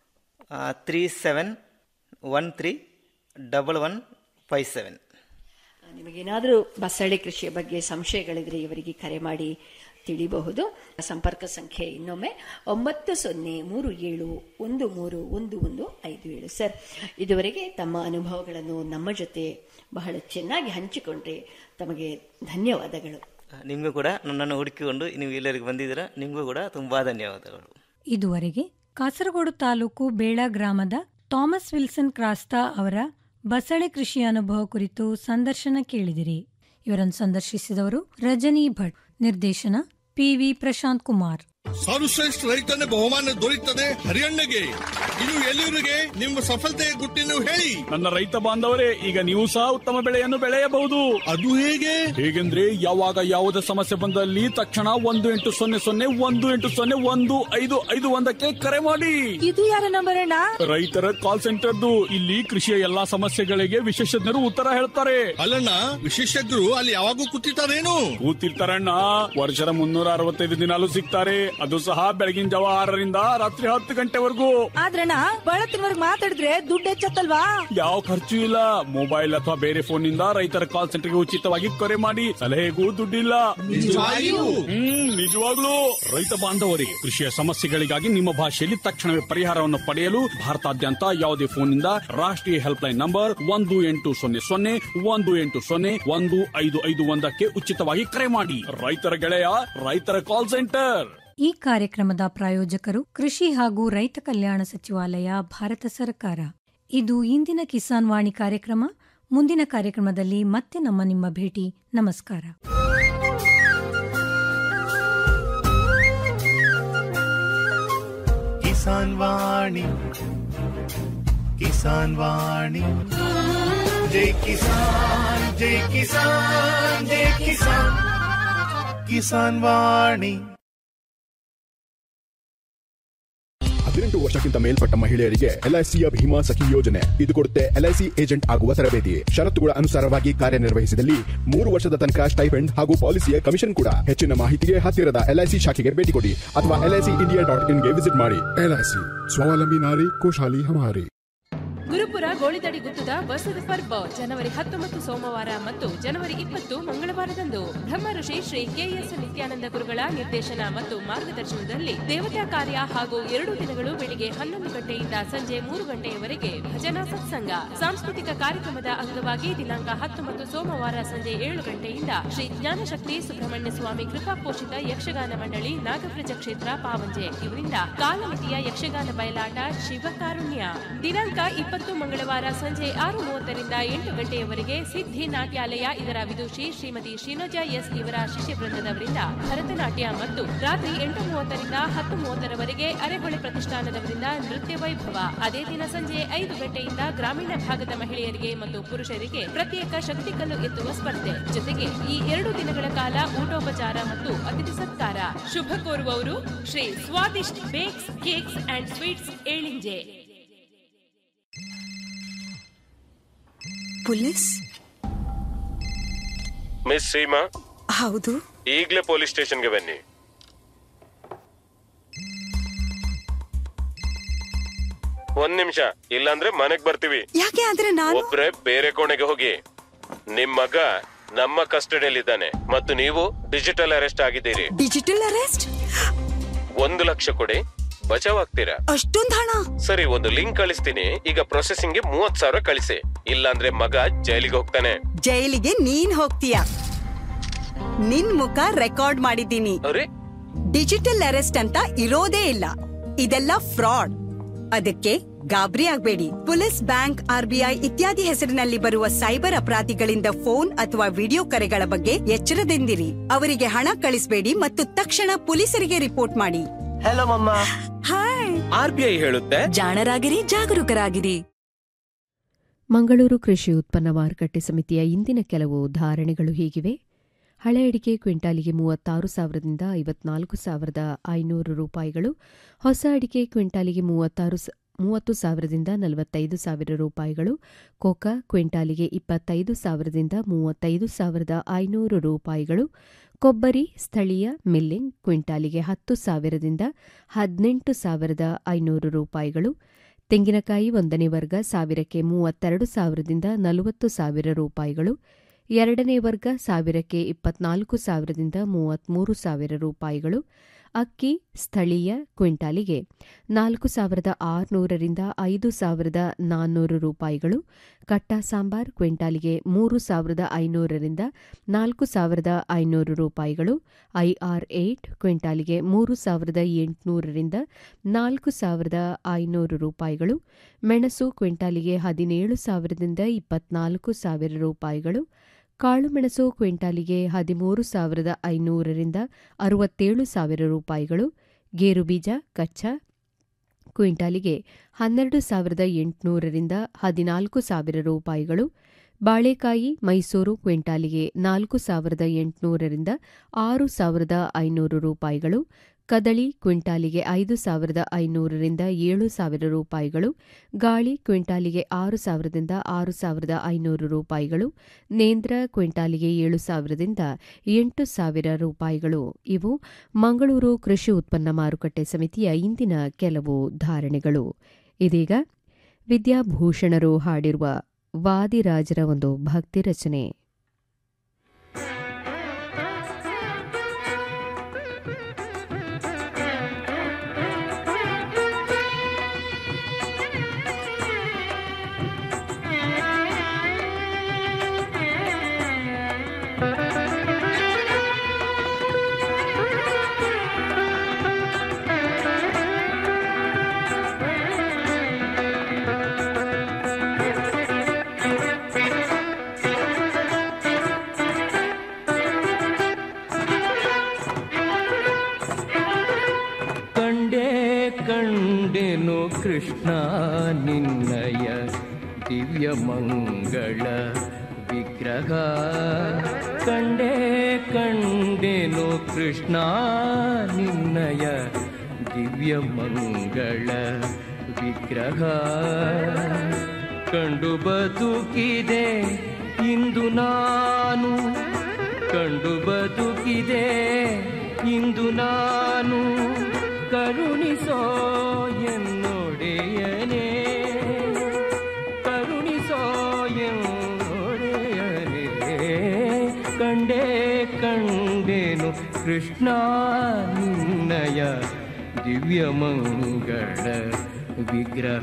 three seven one three double one five seven ನಿಮಗೇನಾದರೂ ಬಸಳೆ ಕೃಷಿಯ ಬಗ್ಗೆ ಸಂಶಯಗಳಿದ್ರೆ ಇವರಿಗೆ ಕರೆ ಮಾಡಿ ತಿಳಿಬಹುದು ಸಂಪರ್ಕ ಸಂಖ್ಯೆ ಇನ್ನೊಮ್ಮೆ ಒಂಬತ್ತು ಸೊನ್ನೆ ಮೂರು ಏಳು ಒಂದು ಮೂರು ಒಂದು ಒಂದು ಐದು ಏಳು ಸರ್ ಇದುವರೆಗೆ ತಮ್ಮ ಅನುಭವಗಳನ್ನು ನಮ್ಮ ಜೊತೆ ಬಹಳ ಚೆನ್ನಾಗಿ ಹಂಚಿಕೊಂಡ್ರೆ ತಮಗೆ ಧನ್ಯವಾದಗಳು ನಿಮಗೂ ಕೂಡ ನನ್ನನ್ನು ಹುಡುಕಿಕೊಂಡು ನೀವು ಇಲ್ಲರಿಗೆ ಬಂದಿದ್ದೀರಾ ನಿಮಗೂ ಕೂಡ ತುಂಬಾ ಧನ್ಯವಾದಗಳು ಇದುವರೆಗೆ ಕಾಸರಗೋಡು ತಾಲೂಕು ಬೇಳ ಗ್ರಾಮದ ಥಾಮಸ್ ವಿಲ್ಸನ್ ಕ್ರಾಸ್ತಾ ಅವರ ಬಸಳೆ ಕೃಷಿ ಅನುಭವ ಕುರಿತು ಸಂದರ್ಶನ ಕೇಳಿದಿರಿ ಇವರನ್ನು ಸಂದರ್ಶಿಸಿದವರು ರಜನಿ ಭಟ್ ನಿರ್ದೇಶನ ಪಿವಿ ಪ್ರಶಾಂತ್ ಕುಮಾರ್ ಸರ್ವಶ್ರೇಷ್ಠ ರೈತನ ಬಹುಮಾನ ದೊರೆಯುತ್ತದೆ ಹರಿಯಣ್ಣಗೆ ಇದು ಎಲ್ಲಿವರಿಗೆ ನಿಮ್ಮ ಸಫಲತೆಯ ಗುಟ್ಟಿನ ಹೇಳಿ ನನ್ನ ರೈತ ಬಾಂಧವರೇ ಈಗ ನೀವು ಸಹ ಉತ್ತಮ ಬೆಳೆಯನ್ನು ಬೆಳೆಯಬಹುದು ಅದು ಹೇಗೆ ಹೇಗೆಂದ್ರೆ ಯಾವಾಗ ಯಾವುದೇ ಸಮಸ್ಯೆ ಬಂದಲ್ಲಿ ತಕ್ಷಣ ಒಂದು ಎಂಟು ಸೊನ್ನೆ ಸೊನ್ನೆ ಒಂದು ಎಂಟು ಸೊನ್ನೆ ಒಂದು ಐದು ಐದು ಒಂದಕ್ಕೆ ಕರೆ ಮಾಡಿ ಇದು ಯಾರ ನಂಬರ್ ಅಣ್ಣ ರೈತರ ಕಾಲ್ ಸೆಂಟರ್ದು ಇಲ್ಲಿ ಕೃಷಿಯ ಎಲ್ಲಾ ಸಮಸ್ಯೆಗಳಿಗೆ ವಿಶೇಷಜ್ಞರು ಉತ್ತರ ಹೇಳ್ತಾರೆ ಅಲ್ಲಣ್ಣ ವಿಶೇಷಜ್ಞರು ಅಲ್ಲಿ ಯಾವಾಗೂ ಕೂತಿರ್ತಾರೇನು ಕೂತಿರ್ತಾರಣ್ಣ ವರ್ಷದ ಮುನ್ನೂರ ಅರವತ್ತೈದು ದಿನಾಲು ಸಿಗ್ತಾರೆ ಅದು ಸಹ ಬೆಳಗಿನ ಜಾವ ಆರರಿಂದ ರಾತ್ರಿ ಹತ್ತು ಗಂಟೆವರೆಗೂ ಆದ್ರಣ್ಣ ಬಳತ್ತಿನವರ್ಗ್ ಮಾತಾಡಿದ್ರೆ ದುಡ್ಡು ಹೆಚ್ಚತ್ತಲ್ವಾ ಯಾವ ಖರ್ಚು ಇಲ್ಲ ಮೊಬೈಲ್ ಅಥವಾ ಬೇರೆ ಫೋನ್ ನಿಂದ ರೈತರ ಕಾಲ್ ಸೆಂಟರ್ಗೆ ಉಚಿತವಾಗಿ ಕರೆ ಮಾಡಿ ಸಲಹೆಗೂ ದುಡ್ಡಿಲ್ಲ ನಿಜವಾಗಿಯೂ? ಹ್ಮ್ ನಿಜವಾಗ್ಲೂ ರೈತ ಬಾಂಧವರಿಗೆ ಕೃಷಿಯ ಸಮಸ್ಯೆಗಳಿಗಾಗಿ ನಿಮ್ಮ ಭಾಷೆಯಲ್ಲಿ ತಕ್ಷಣವೇ ಪರಿಹಾರವನ್ನು ಪಡೆಯಲು ಭಾರತಾದ್ಯಂತ ಯಾವುದೇ ಫೋನ್ ನಿಂದ ರಾಷ್ಟ್ರೀಯ ಹೆಲ್ಪ್ ಲೈನ್ ನಂಬರ್ ಒಂದು ಎಂಟು ಸೊನ್ನೆ ಸೊನ್ನೆ ಒಂದು ಎಂಟು ಸೊನ್ನೆ ಒಂದು ಐದು ಐದು ಒಂದಕ್ಕೆ ಉಚಿತವಾಗಿ ಕರೆ ಮಾಡಿ ರೈತರ ಗೆಳೆಯ ರೈತರ ಕಾಲ್ ಸೆಂಟರ್ ಈ ಕಾರ್ಯಕ್ರಮದ ಪ್ರಾಯೋಜಕರು ಕೃಷಿ ಹಾಗೂ ರೈತ ಕಲ್ಯಾಣ ಸಚಿವಾಲಯ ಭಾರತ ಸರ್ಕಾರ ಇದು ಇಂದಿನ ಕಿಸಾನ್ ವಾಣಿ ಕಾರ್ಯಕ್ರಮ ಮುಂದಿನ ಕಾರ್ಯಕ್ರಮದಲ್ಲಿ ಮತ್ತೆ ನಮ್ಮ ನಿಮ್ಮ ಭೇಟಿ ನಮಸ್ಕಾರ ಕಿಸಾನ್ ವಾಣಿ ಕಿಸಾನ್ ವಾಣಿ ಜೈ ಕಿಸಾನ್ ಜೈ ಕಿಸಾನ್ ಜೈ ಕಿಸಾನ್ ಕಿಸಾನ್ ವಾಣಿ ಹದಿನೆಂಟು ವರ್ಷಕ್ಕಿಂತ ಮೇಲ್ಪಟ್ಟ ಮಹಿಳೆಯರಿಗೆ ಎಲ್ಐಸಿಯ ಭೀಮಾ ಸಖಿ ಯೋಜನೆ ಇದು ಕೊಡುತ್ತೆ ಎಲ್ಐಸಿ ಏಜೆಂಟ್ ಆಗುವ ತರಬೇತಿ ಷರತ್ತುಗಳ ಅನುಸಾರವಾಗಿ ಕಾರ್ಯನಿರ್ವಹಿಸಿದಲ್ಲಿ ಮೂರು ವರ್ಷದ ತನಕ ಸ್ಟೈಪೆಂಡ್ ಹಾಗೂ ಪಾಲಿಸಿಯ ಕಮಿಷನ್ ಕೂಡ ಹೆಚ್ಚಿನ ಮಾಹಿತಿಗೆ ಹತ್ತಿರದ ಎಲ್ಐಸಿ ಶಾಖೆಗೆ ಭೇಟಿ ಕೊಡಿ ಅಥವಾ ಎಲ್ಐಸಿ ಇಂಡಿಯಾ ಡಾಟ್ ಇನ್ಗೆ ವಿಸಿಟ್ ಮಾಡಿ ಎಲ್ಐಸಿ ಸ್ವಾವಲಂಬಿ ನಾರಿ ಖುಷಾಲಿ ಹಮಾರಿ ಗುರುಪುರ ಗೋಳಿದಡಿ ಗುತ್ತದ ಬಸದ ಪರ್ಬ ಜನವರಿ ಹತ್ತೊಂಬತ್ತು ಸೋಮವಾರ ಮತ್ತು ಜನವರಿ ಇಪ್ಪತ್ತು ಮಂಗಳವಾರದಂದು ಬ್ರಹ್ಮ ಋಷಿ ಶ್ರೀ ಕೆಎಸ್ ನಿತ್ಯಾನಂದ ಗುರುಗಳ ನಿರ್ದೇಶನ ಮತ್ತು ಮಾರ್ಗದರ್ಶನದಲ್ಲಿ ದೇವತಾ ಕಾರ್ಯ ಹಾಗೂ ಎರಡು ದಿನಗಳು ಬೆಳಿಗ್ಗೆ ಹನ್ನೊಂದು ಗಂಟೆಯಿಂದ ಸಂಜೆ ಮೂರು ಗಂಟೆಯವರೆಗೆ ಭಜನಾ ಸತ್ಸಂಗ ಸಾಂಸ್ಕೃತಿಕ ಕಾರ್ಯಕ್ರಮದ ಅಂಗವಾಗಿ ದಿನಾಂಕ ಹತ್ತೊಂಬತ್ತು ಸೋಮವಾರ ಸಂಜೆ ಏಳು ಗಂಟೆಯಿಂದ ಶ್ರೀ ಜ್ಞಾನಶಕ್ತಿ ಸುಬ್ರಹ್ಮಣ್ಯ ಸ್ವಾಮಿ ಕೃಪಾ ಪೋಷಿತ ಯಕ್ಷಗಾನ ಮಂಡಳಿ ನಾಗಪ್ರಜ ಕ್ಷೇತ್ರ ಪಾವಂಜೆ ಇವರಿಂದ ಕಾಲಮಿತಿಯ ಯಕ್ಷಗಾನ ಬಯಲಾಟ ಶಿವಕಾರುಣ್ಯ ದಿನಾಂಕ ಇಪ್ಪತ್ತು ಮಂಗಳವಾರ ಸಂಜೆ ಆರು ಮೂವತ್ತರಿಂದ ಎಂಟು ಗಂಟೆಯವರೆಗೆ ಸಿದ್ಧಿ ನಾಟ್ಯಾಲಯ ಇದರ ವಿದುಷಿ ಶ್ರೀಮತಿ ಶ್ರೀನೋಜಾ ಎಸ್ ಇವರ ಶಿಷ್ಯ ವೃಂದದವರಿಂದ ಭರತನಾಟ್ಯ ಮತ್ತು ರಾತ್ರಿ ಎಂಟು ಮೂವತ್ತರಿಂದ ಹತ್ತು ಮೂವತ್ತರವರೆಗೆ ಅರೆಹೊಳೆ ಪ್ರತಿಷ್ಠಾನದವರಿಂದ ನೃತ್ಯ ವೈಭವ ಅದೇ ದಿನ ಸಂಜೆ ಐದು ಗಂಟೆಯಿಂದ ಗ್ರಾಮೀಣ ಭಾಗದ ಮಹಿಳೆಯರಿಗೆ ಮತ್ತು ಪುರುಷರಿಗೆ ಪ್ರತ್ಯೇಕ ಶಕ್ತಿಕಲ್ಲು ಎತ್ತುವ ಸ್ಪರ್ಧೆ ಜೊತೆಗೆ ಈ ಎರಡು ದಿನಗಳ ಕಾಲ ಊಟೋಪಚಾರ ಮತ್ತು ಅತಿಥಿ ಸತ್ಕಾರ ಶುಭ ಕೋರುವವರು Shri Swadisht bakes cakes and sweets Elinje police miss Seema ಹೌದು ಈಗಲೇ ಪೊಲೀಸ್ ಸ್ಟೇಷನ್ಗೆ ಬನ್ನಿ ಒಂದ್ ನಿಮಿಷ ಇಲ್ಲಾಂದ್ರೆ ಮನೆಗ್ ಬರ್ತೀವಿ ಯಾಕೆ ಆದ್ರೆ ನಾನು ಒಬ್ರೆ ಬೇರೆ ಕೋಣೆಗೆ ಹೋಗಿ ನಿಮ್ ಮಗ ನಮ್ಮ ಕಸ್ಟಡಿಯಲ್ಲಿದ್ದಾನೆ ಮತ್ತು ನೀವು ಡಿಜಿಟಲ್ ಅರೆಸ್ಟ್ ಆಗಿದ್ದೀರಿ ಡಿಜಿಟಲ್ ಅರೆಸ್ಟ್ ಒಂದು ಲಕ್ಷ ಕೊಡಿ ಬಚಾವ್ ಆಗ್ತೀರಾ ಅಷ್ಟೊಂದ್ ಹಣ ಸರಿ ಒಂದು ಲಿಂಕ್ ಕಳಿಸ್ತೀನಿ ಈಗ ಪ್ರೊಸೆಸಿಂಗ್ ಗೆ ಮೂವತ್ ಸಾವಿರ ಕಳಿಸಿ ಇಲ್ಲಾಂದ್ರೆ ಮಗ ಜೈಲಿಗೆ ಹೋಗ್ತಾನೆ ಜೈಲಿಗೆ ನೀನ್ ಹೋಗ್ತೀಯ ನಿನ್ ಮುಖ ರೆಕಾರ್ಡ್ ಮಾಡಿದ್ದೀನಿ ಅರೆ ಡಿಜಿಟಲ್ ಅರೆಸ್ಟ್ ಅಂತ ಇರೋದೇ ಇಲ್ಲ ಇದೆಲ್ಲ ಫ್ರಾಡ್ ಅದಕ್ಕೆ ಗಾಬರಿ ಆಗ್ಬೇಡಿ ಪೊಲೀಸ್ ಬ್ಯಾಂಕ್ ಆರ್ಬಿಐ ಇತ್ಯಾದಿ ಹೆಸರಿನಲ್ಲಿ ಬರುವ ಸೈಬರ್ ಅಪರಾಧಿಗಳಿಂದ ಫೋನ್ ಅಥವಾ ವಿಡಿಯೋ ಕರೆಗಳ ಬಗ್ಗೆ ಎಚ್ಚರದಿಂದಿರಿ ಅವರಿಗೆ ಹಣ ಕಳಿಸಬೇಡಿ ಮತ್ತು ತಕ್ಷಣ ಪೊಲೀಸರಿಗೆ ರಿಪೋರ್ಟ್ ಮಾಡಿ ಹಲೋ ಮಮ್ಮ ಹಾಯ್ ಆರ್ ಬಿ ಐ ಹೇಳುತ್ತೆ ಜಾಣರಾಗಿರಿ ಜಾಗರೂಕರಾಗಿರಿ ಮಂಗಳೂರು ಕೃಷಿ ಉತ್ಪನ್ನ ಮಾರುಕಟ್ಟೆ ಸಮಿತಿಯ ಇಂದಿನ ಕೆಲವು ಧಾರಣೆಗಳು ಹೀಗಿವೆ ಹಳೆ ಅಡಿಕೆ ಕ್ವಿಂಟಾಲಿಗೆ ಮೂವತ್ತಾರು ಸಾವಿರದಿಂದ ಐವತ್ನಾಲ್ಕು ಸಾವಿರದ ಐನೂರು ರೂಪಾಯಿಗಳು ಹೊಸ ಅಡಿಕೆ ಕ್ವಿಂಟಾಲಿಗೆ ಮೂವತ್ತಾರು ಸ- ಮೂವತ್ತು ಸಾವಿರದಿಂದ ನಲವತ್ತೈದು ಸಾವಿರ ರೂಪಾಯಿಗಳು ಕೋಕಾ ಕ್ವಿಂಟಾಲಿಗೆ ಇಪ್ಪತ್ತೈದು ಸಾವಿರದಿಂದ ಮೂವತ್ತೈದು ಸಾವಿರದ ಐನೂರು ರೂಪಾಯಿಗಳು ಕೊಬ್ಬರಿ ಸ್ಥಳೀಯ ಮಿಲ್ಲಿಂಗ್ ಕ್ವಿಂಟಾಲಿಗೆ ಹತ್ತು ಸಾವಿರದಿಂದ ಹದಿನೆಂಟು ಸಾವಿರದ ಐನೂರು ರೂಪಾಯಿಗಳು ತೆಂಗಿನಕಾಯಿ ಒಂದನೇ ವರ್ಗ ಸಾವಿರಕ್ಕೆ ಮೂವತ್ತೆರಡು ಸಾವಿರದಿಂದ ನಲವತ್ತು ಸಾವಿರ ರೂಪಾಯಿಗಳು ಎರಡನೇ ವರ್ಗ ಸಾವಿರಕ್ಕೆ ಇಪ್ಪತ್ನಾಲ್ಕು ಸಾವಿರದಿಂದ ಮೂವತ್ಮೂರು ಸಾವಿರ ರೂಪಾಯಿಗಳು ಅಕ್ಕಿ ಸ್ಥಳೀಯ ಕ್ವಿಂಟಾಲಿಗೆ ನಾಲ್ಕು ಸಾವಿರದ ಆರುನೂರರಿಂದ ಐದು ಸಾವಿರದ ನಾನ್ನೂರು ರೂಪಾಯಿಗಳು ಕಟ್ಟ ಸಾಂಬಾರ್ ಕ್ವಿಂಟಾಲಿಗೆ ಮೂರು ಸಾವಿರದ ಐನೂರರಿಂದ ನಾಲ್ಕು ಸಾವಿರದ ಐನೂರು ರೂಪಾಯಿಗಳು ಐಆರ್ ಏಟ್ ಕ್ವಿಂಟಾಲಿಗೆ ಮೂರು ಸಾವಿರದ ಎಂಟುನೂರರಿಂದ ನಾಲ್ಕು ಸಾವಿರದ ಐನೂರು ರೂಪಾಯಿಗಳು ಮೆಣಸು ಕ್ವಿಂಟಾಲಿಗೆ ಹದಿನೇಳು ಸಾವಿರದಿಂದ ಇಪ್ಪತ್ನಾಲ್ಕು ಸಾವಿರ ರೂಪಾಯಿಗಳು ಕಾಳುಮೆಣಸು ಕ್ವಿಂಟಾಲಿಗೆ ಹದಿಮೂರು ಸಾವಿರದ ಐನೂರರಿಂದ ಅರವತ್ತೇಳು ಸಾವಿರ ರೂಪಾಯಿಗಳು ಗೇರುಬೀಜ ಕಚ್ಚಾ ಕ್ವಿಂಟಾಲಿಗೆ ಹನ್ನೆರಡು ಸಾವಿರದ ಎಂಟುನೂರರಿಂದ ಹದಿನಾಲ್ಕು ಸಾವಿರ ರೂಪಾಯಿಗಳು ಬಾಳೆಕಾಯಿ ಮೈಸೂರು ಕ್ವಿಂಟಾಲಿಗೆ ನಾಲ್ಕು ಸಾವಿರದ ಎಂಟುನೂರರಿಂದ ಆರು ಸಾವಿರದ ಐನೂರು ರೂಪಾಯಿಗಳು ಕದಳಿ ಕ್ವಿಂಟಾಲಿಗೆ ಐದು ಸಾವಿರದ ಐನೂರರಿಂದ ಏಳು ಸಾವಿರ ರೂಪಾಯಿಗಳು ಗಾಳಿ ಕ್ವಿಂಟಾಲಿಗೆ ಆರು ಸಾವಿರದಿಂದ ಆರು ಸಾವಿರದ ಐನೂರು ರೂಪಾಯಿಗಳು ನೇಂದ್ರ ಕ್ವಿಂಟಾಲಿಗೆ ಏಳು ಸಾವಿರದಿಂದ ಎಂಟು ಸಾವಿರ ರೂಪಾಯಿಗಳು ಇವು ಮಂಗಳೂರು ಕೃಷಿ ಉತ್ಪನ್ನ ಮಾರುಕಟ್ಟೆ ಸಮಿತಿಯ ಇಂದಿನ ಕೆಲವು ಧಾರಣೆಗಳು ಇದೀಗ ವಿದ್ಯಾಭೂಷಣರು ಹಾಡಿರುವ ವಾದಿರಾಜರ ಒಂದು ಭಕ್ತಿ ರಚನೆ ಕಂಡೇ ಕಂಡೆನು ಕೃಷ್ಣ ನಿನ್ನಯ ದಿವ್ಯ ಮಂಗಳ ವಿಗ್ರಹ ಕಂಡೇ ಕಂಡೆನು ಕೃಷ್ಣ ನಿನ್ನಯ ದಿವ್ಯ ಮಂಗಳ ವಿಗ್ರಹ ಕಂಡು ಬದುಕಿದೆ ಇಂದು ನಾನು ಕಂಡು ಬದುಕಿದೆ ಇಂದು ನಾನು ಕರುಣಿಸೋ ಎನ್ನೊಡೆಯನೇ ಕರುಣಿಸೋ ಎನ್ನೊಡೆಯನೇ ಕಂಡೇ ಕಂಡೇನು ಕೃಷ್ಣ ನಿನ್ನಯ ದಿವ್ಯ ಮಂಗಳ ವಿಗ್ರಹ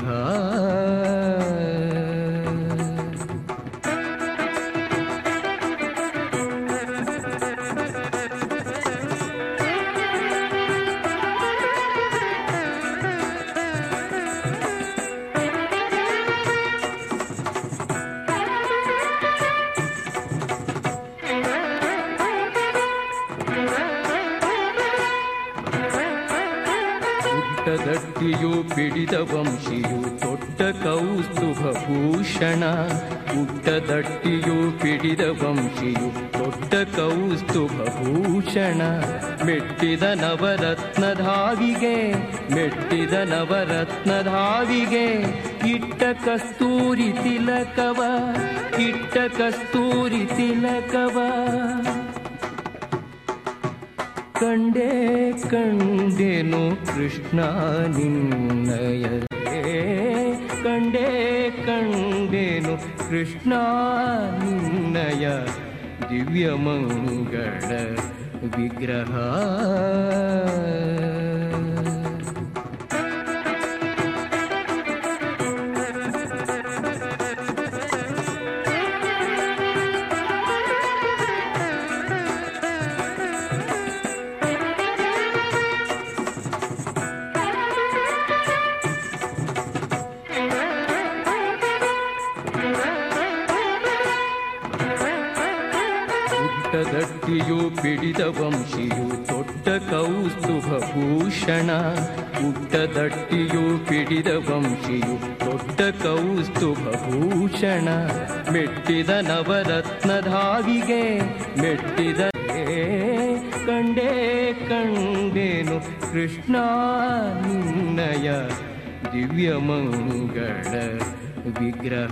ಪುಟ್ಟದಟ್ಟಿಯು ಪಿಡಿದ ವಂಶಿಯು ತೊಟ್ಟ ಕೌಸ್ತುಭ ಭೂಷಣ ಪುಟ್ಟದಟ್ಟಿಯು ಪಿಡಿದ ವಂಶಿಯು ತೊಟ್ಟ ಕೌಸ್ತುಭ ಭೂಷಣ ಮೆಟ್ಟಿದ ನವರತ್ನಧಾವಿಗೆ ಮೆಟ್ಟಿದ ನವರತ್ನಧಾವಿಗೆ ಇಟ್ಟ ಕಸ್ತೂರಿ ತಿಲಕವ ಇಟ್ಟ ಕಸ್ತೂರಿ ತಿಲಕವ ಕಂಡೇ ಕಂಡೆನು ಕೃಷ್ಣ ನಿನ್ನಯ ಕಂಡೇ ಕಂಡೆನು ಕೃಷ್ಣ ನಿನ್ನಯ ದಿವ್ಯ ಮಂಗಳ ವಿಗ್ರಹ ಪುಟ್ಟದಟ್ಟಿಯು ಪಿಡಿದ ವಂಶಿಯು ತೊಟ್ಟ ಕೌಸ್ತುಭ ಭೂಷಣ ಪುಟ್ಟದಟ್ಟಿಯು ಪಿಡಿದ ವಂಶಿಯು ತೊಟ್ಟ ಕೌಸ್ತುಭ ಭೂಷಣ ಮೆಟ್ಟಿದ ನವರತ್ನಧಾವಿಗೆ ಮೆಟ್ಟಿದ ಕಂಡೇ ಕಂಡೇನು ಕೃಷ್ಣ ನಿನ್ನಯ ದಿವ್ಯ ಮಂಗಳ ವಿಗ್ರಹ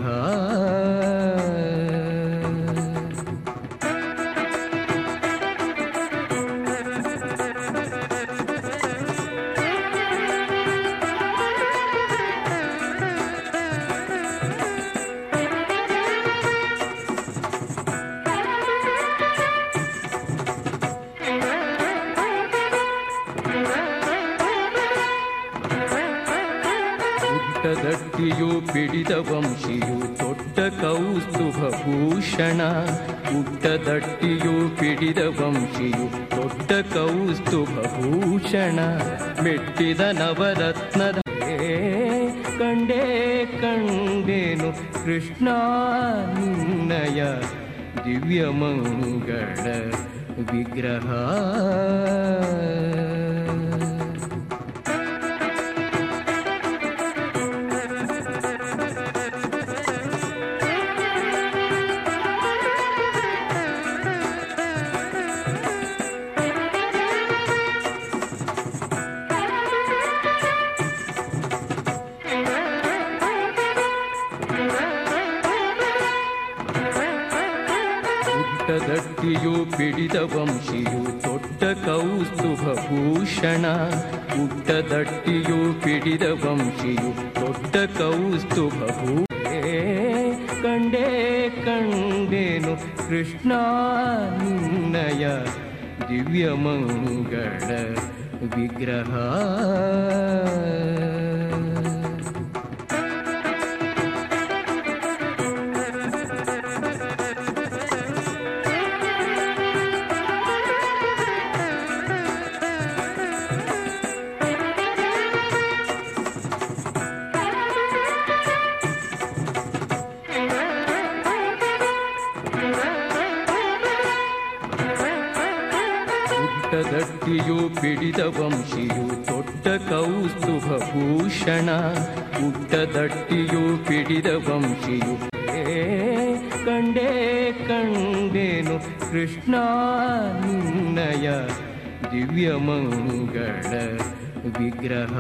ಪುಟ್ಟದಟ್ಟಿಯು ಪಿಡಿದ ವಂಶಿಯು ತೊಟ್ಟ ಕೌಸ್ತುಭ ಭೂಷಣ ಪುಟ್ಟದಟ್ಟಿಯು ಪಿಡಿದ ವಂಶಿಯು ತೊಟ್ಟ ಕೌಸ್ತುಭ ಭೂಷಣ ಮೆಟ್ಟಿದ ನವರತ್ನದ ಕಂಡೇ ಕಂಡೇನು ಕೃಷ್ಣ ನಿನ್ನಯ ದಿವ್ಯಮಂಗಳ ವಿಗ್ರಹ ಪುಟ್ಟದಟ್ಟಿಯು ಪಿಡಿದ ವಂಶಿಯು ತೊಟ್ಟ ಕೌಸ್ತುಭ ಭೂಷಣ ಪುಟ್ಟದಟ್ಟಿಯು ಪಿಡಿದ ವಂಶಿಯು ತೊಟ್ಟ ಕೌಸ್ತುಭ ಭೂ ಕಂಡೇ ಕಂಡೇನು ಕೃಷ್ಣ ನಿನ್ನಯ ದಿವ್ಯಮಂಗಳ ವಿಗ್ರಹ ಪುಟ್ಟದಟ್ಟಿಯು ಪಿಡಿದ ವಂಶಿಯು ತೊಟ್ಟ ಕೌಸ್ತುಭ ಭೂಷಣ ಪುಟ್ಟದಟ್ಟಿಯು ಪಿಡಿದ ವಂಶಿಯು ಏ ಕಂಡೇ ಕಂಡೇನು ಕೃಷ್ಣ ನಿನ್ನಯ ದಿವ್ಯಮಂಗಳ ವಿಗ್ರಹ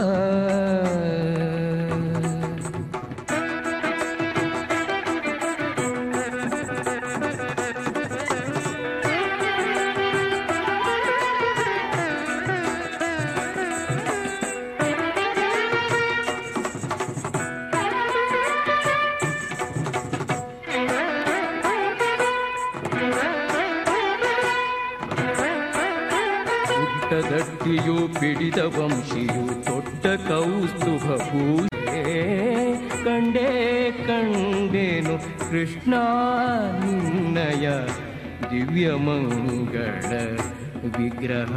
ಪುಟ್ಟದಟ್ಟಿಯು ಪಿಡಿದ ವಂಶಿಯು ತೊಟ್ಟ ಕೌಸ್ತುಭ ಭೂಷೆ ಕಂಡೇ ಕಂಡೇನು ಕೃಷ್ಣ ನಿನ್ನಯ ದಿವ್ಯಮಂಗಳ ವಿಗ್ರಹ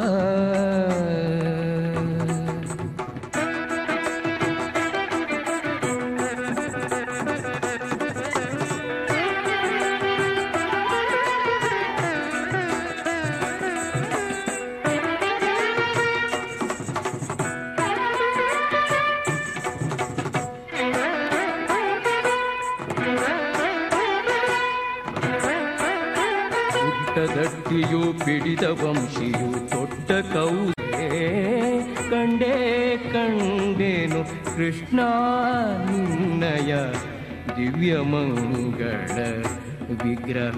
ಪುಟ್ಟದಟ್ಟಿಯು ಪಿಡಿದ ವಂಶಿಯು ತೊಟ್ಟ ಕೌಸೆ ಕಂಡೇ ಕಂಡೇನು ಕೃಷ್ಣ ನಿನ್ನಯ ದಿವ್ಯಮಂಗಳ ವಿಗ್ರಹ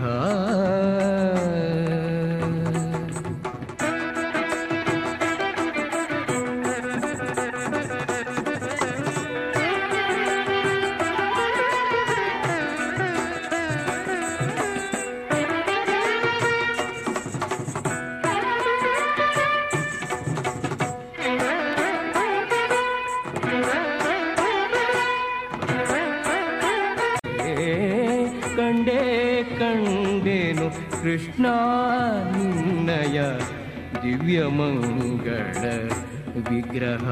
ಏ ಕಂಡೇ ಕಂಡೇನು ಕೃಷ್ಣ ನಿನ್ನಯ ದಿವ್ಯಮಂಗಳ ವಿಗ್ರಹ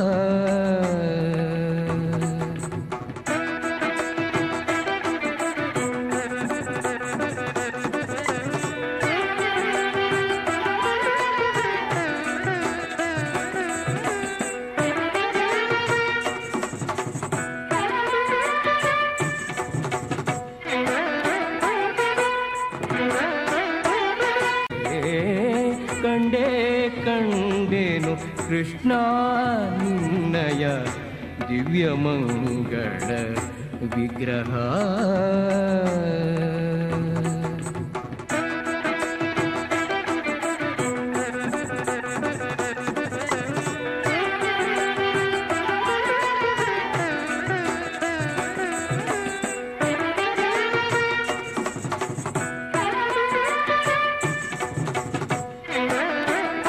ಏ ಕಂಡೇ ಕಂಡೇನು ಕೃಷ್ಣ ನಿನ್ನಯ ದಿವ್ಯಮಂಗಳ ವಿಗ್ರಹ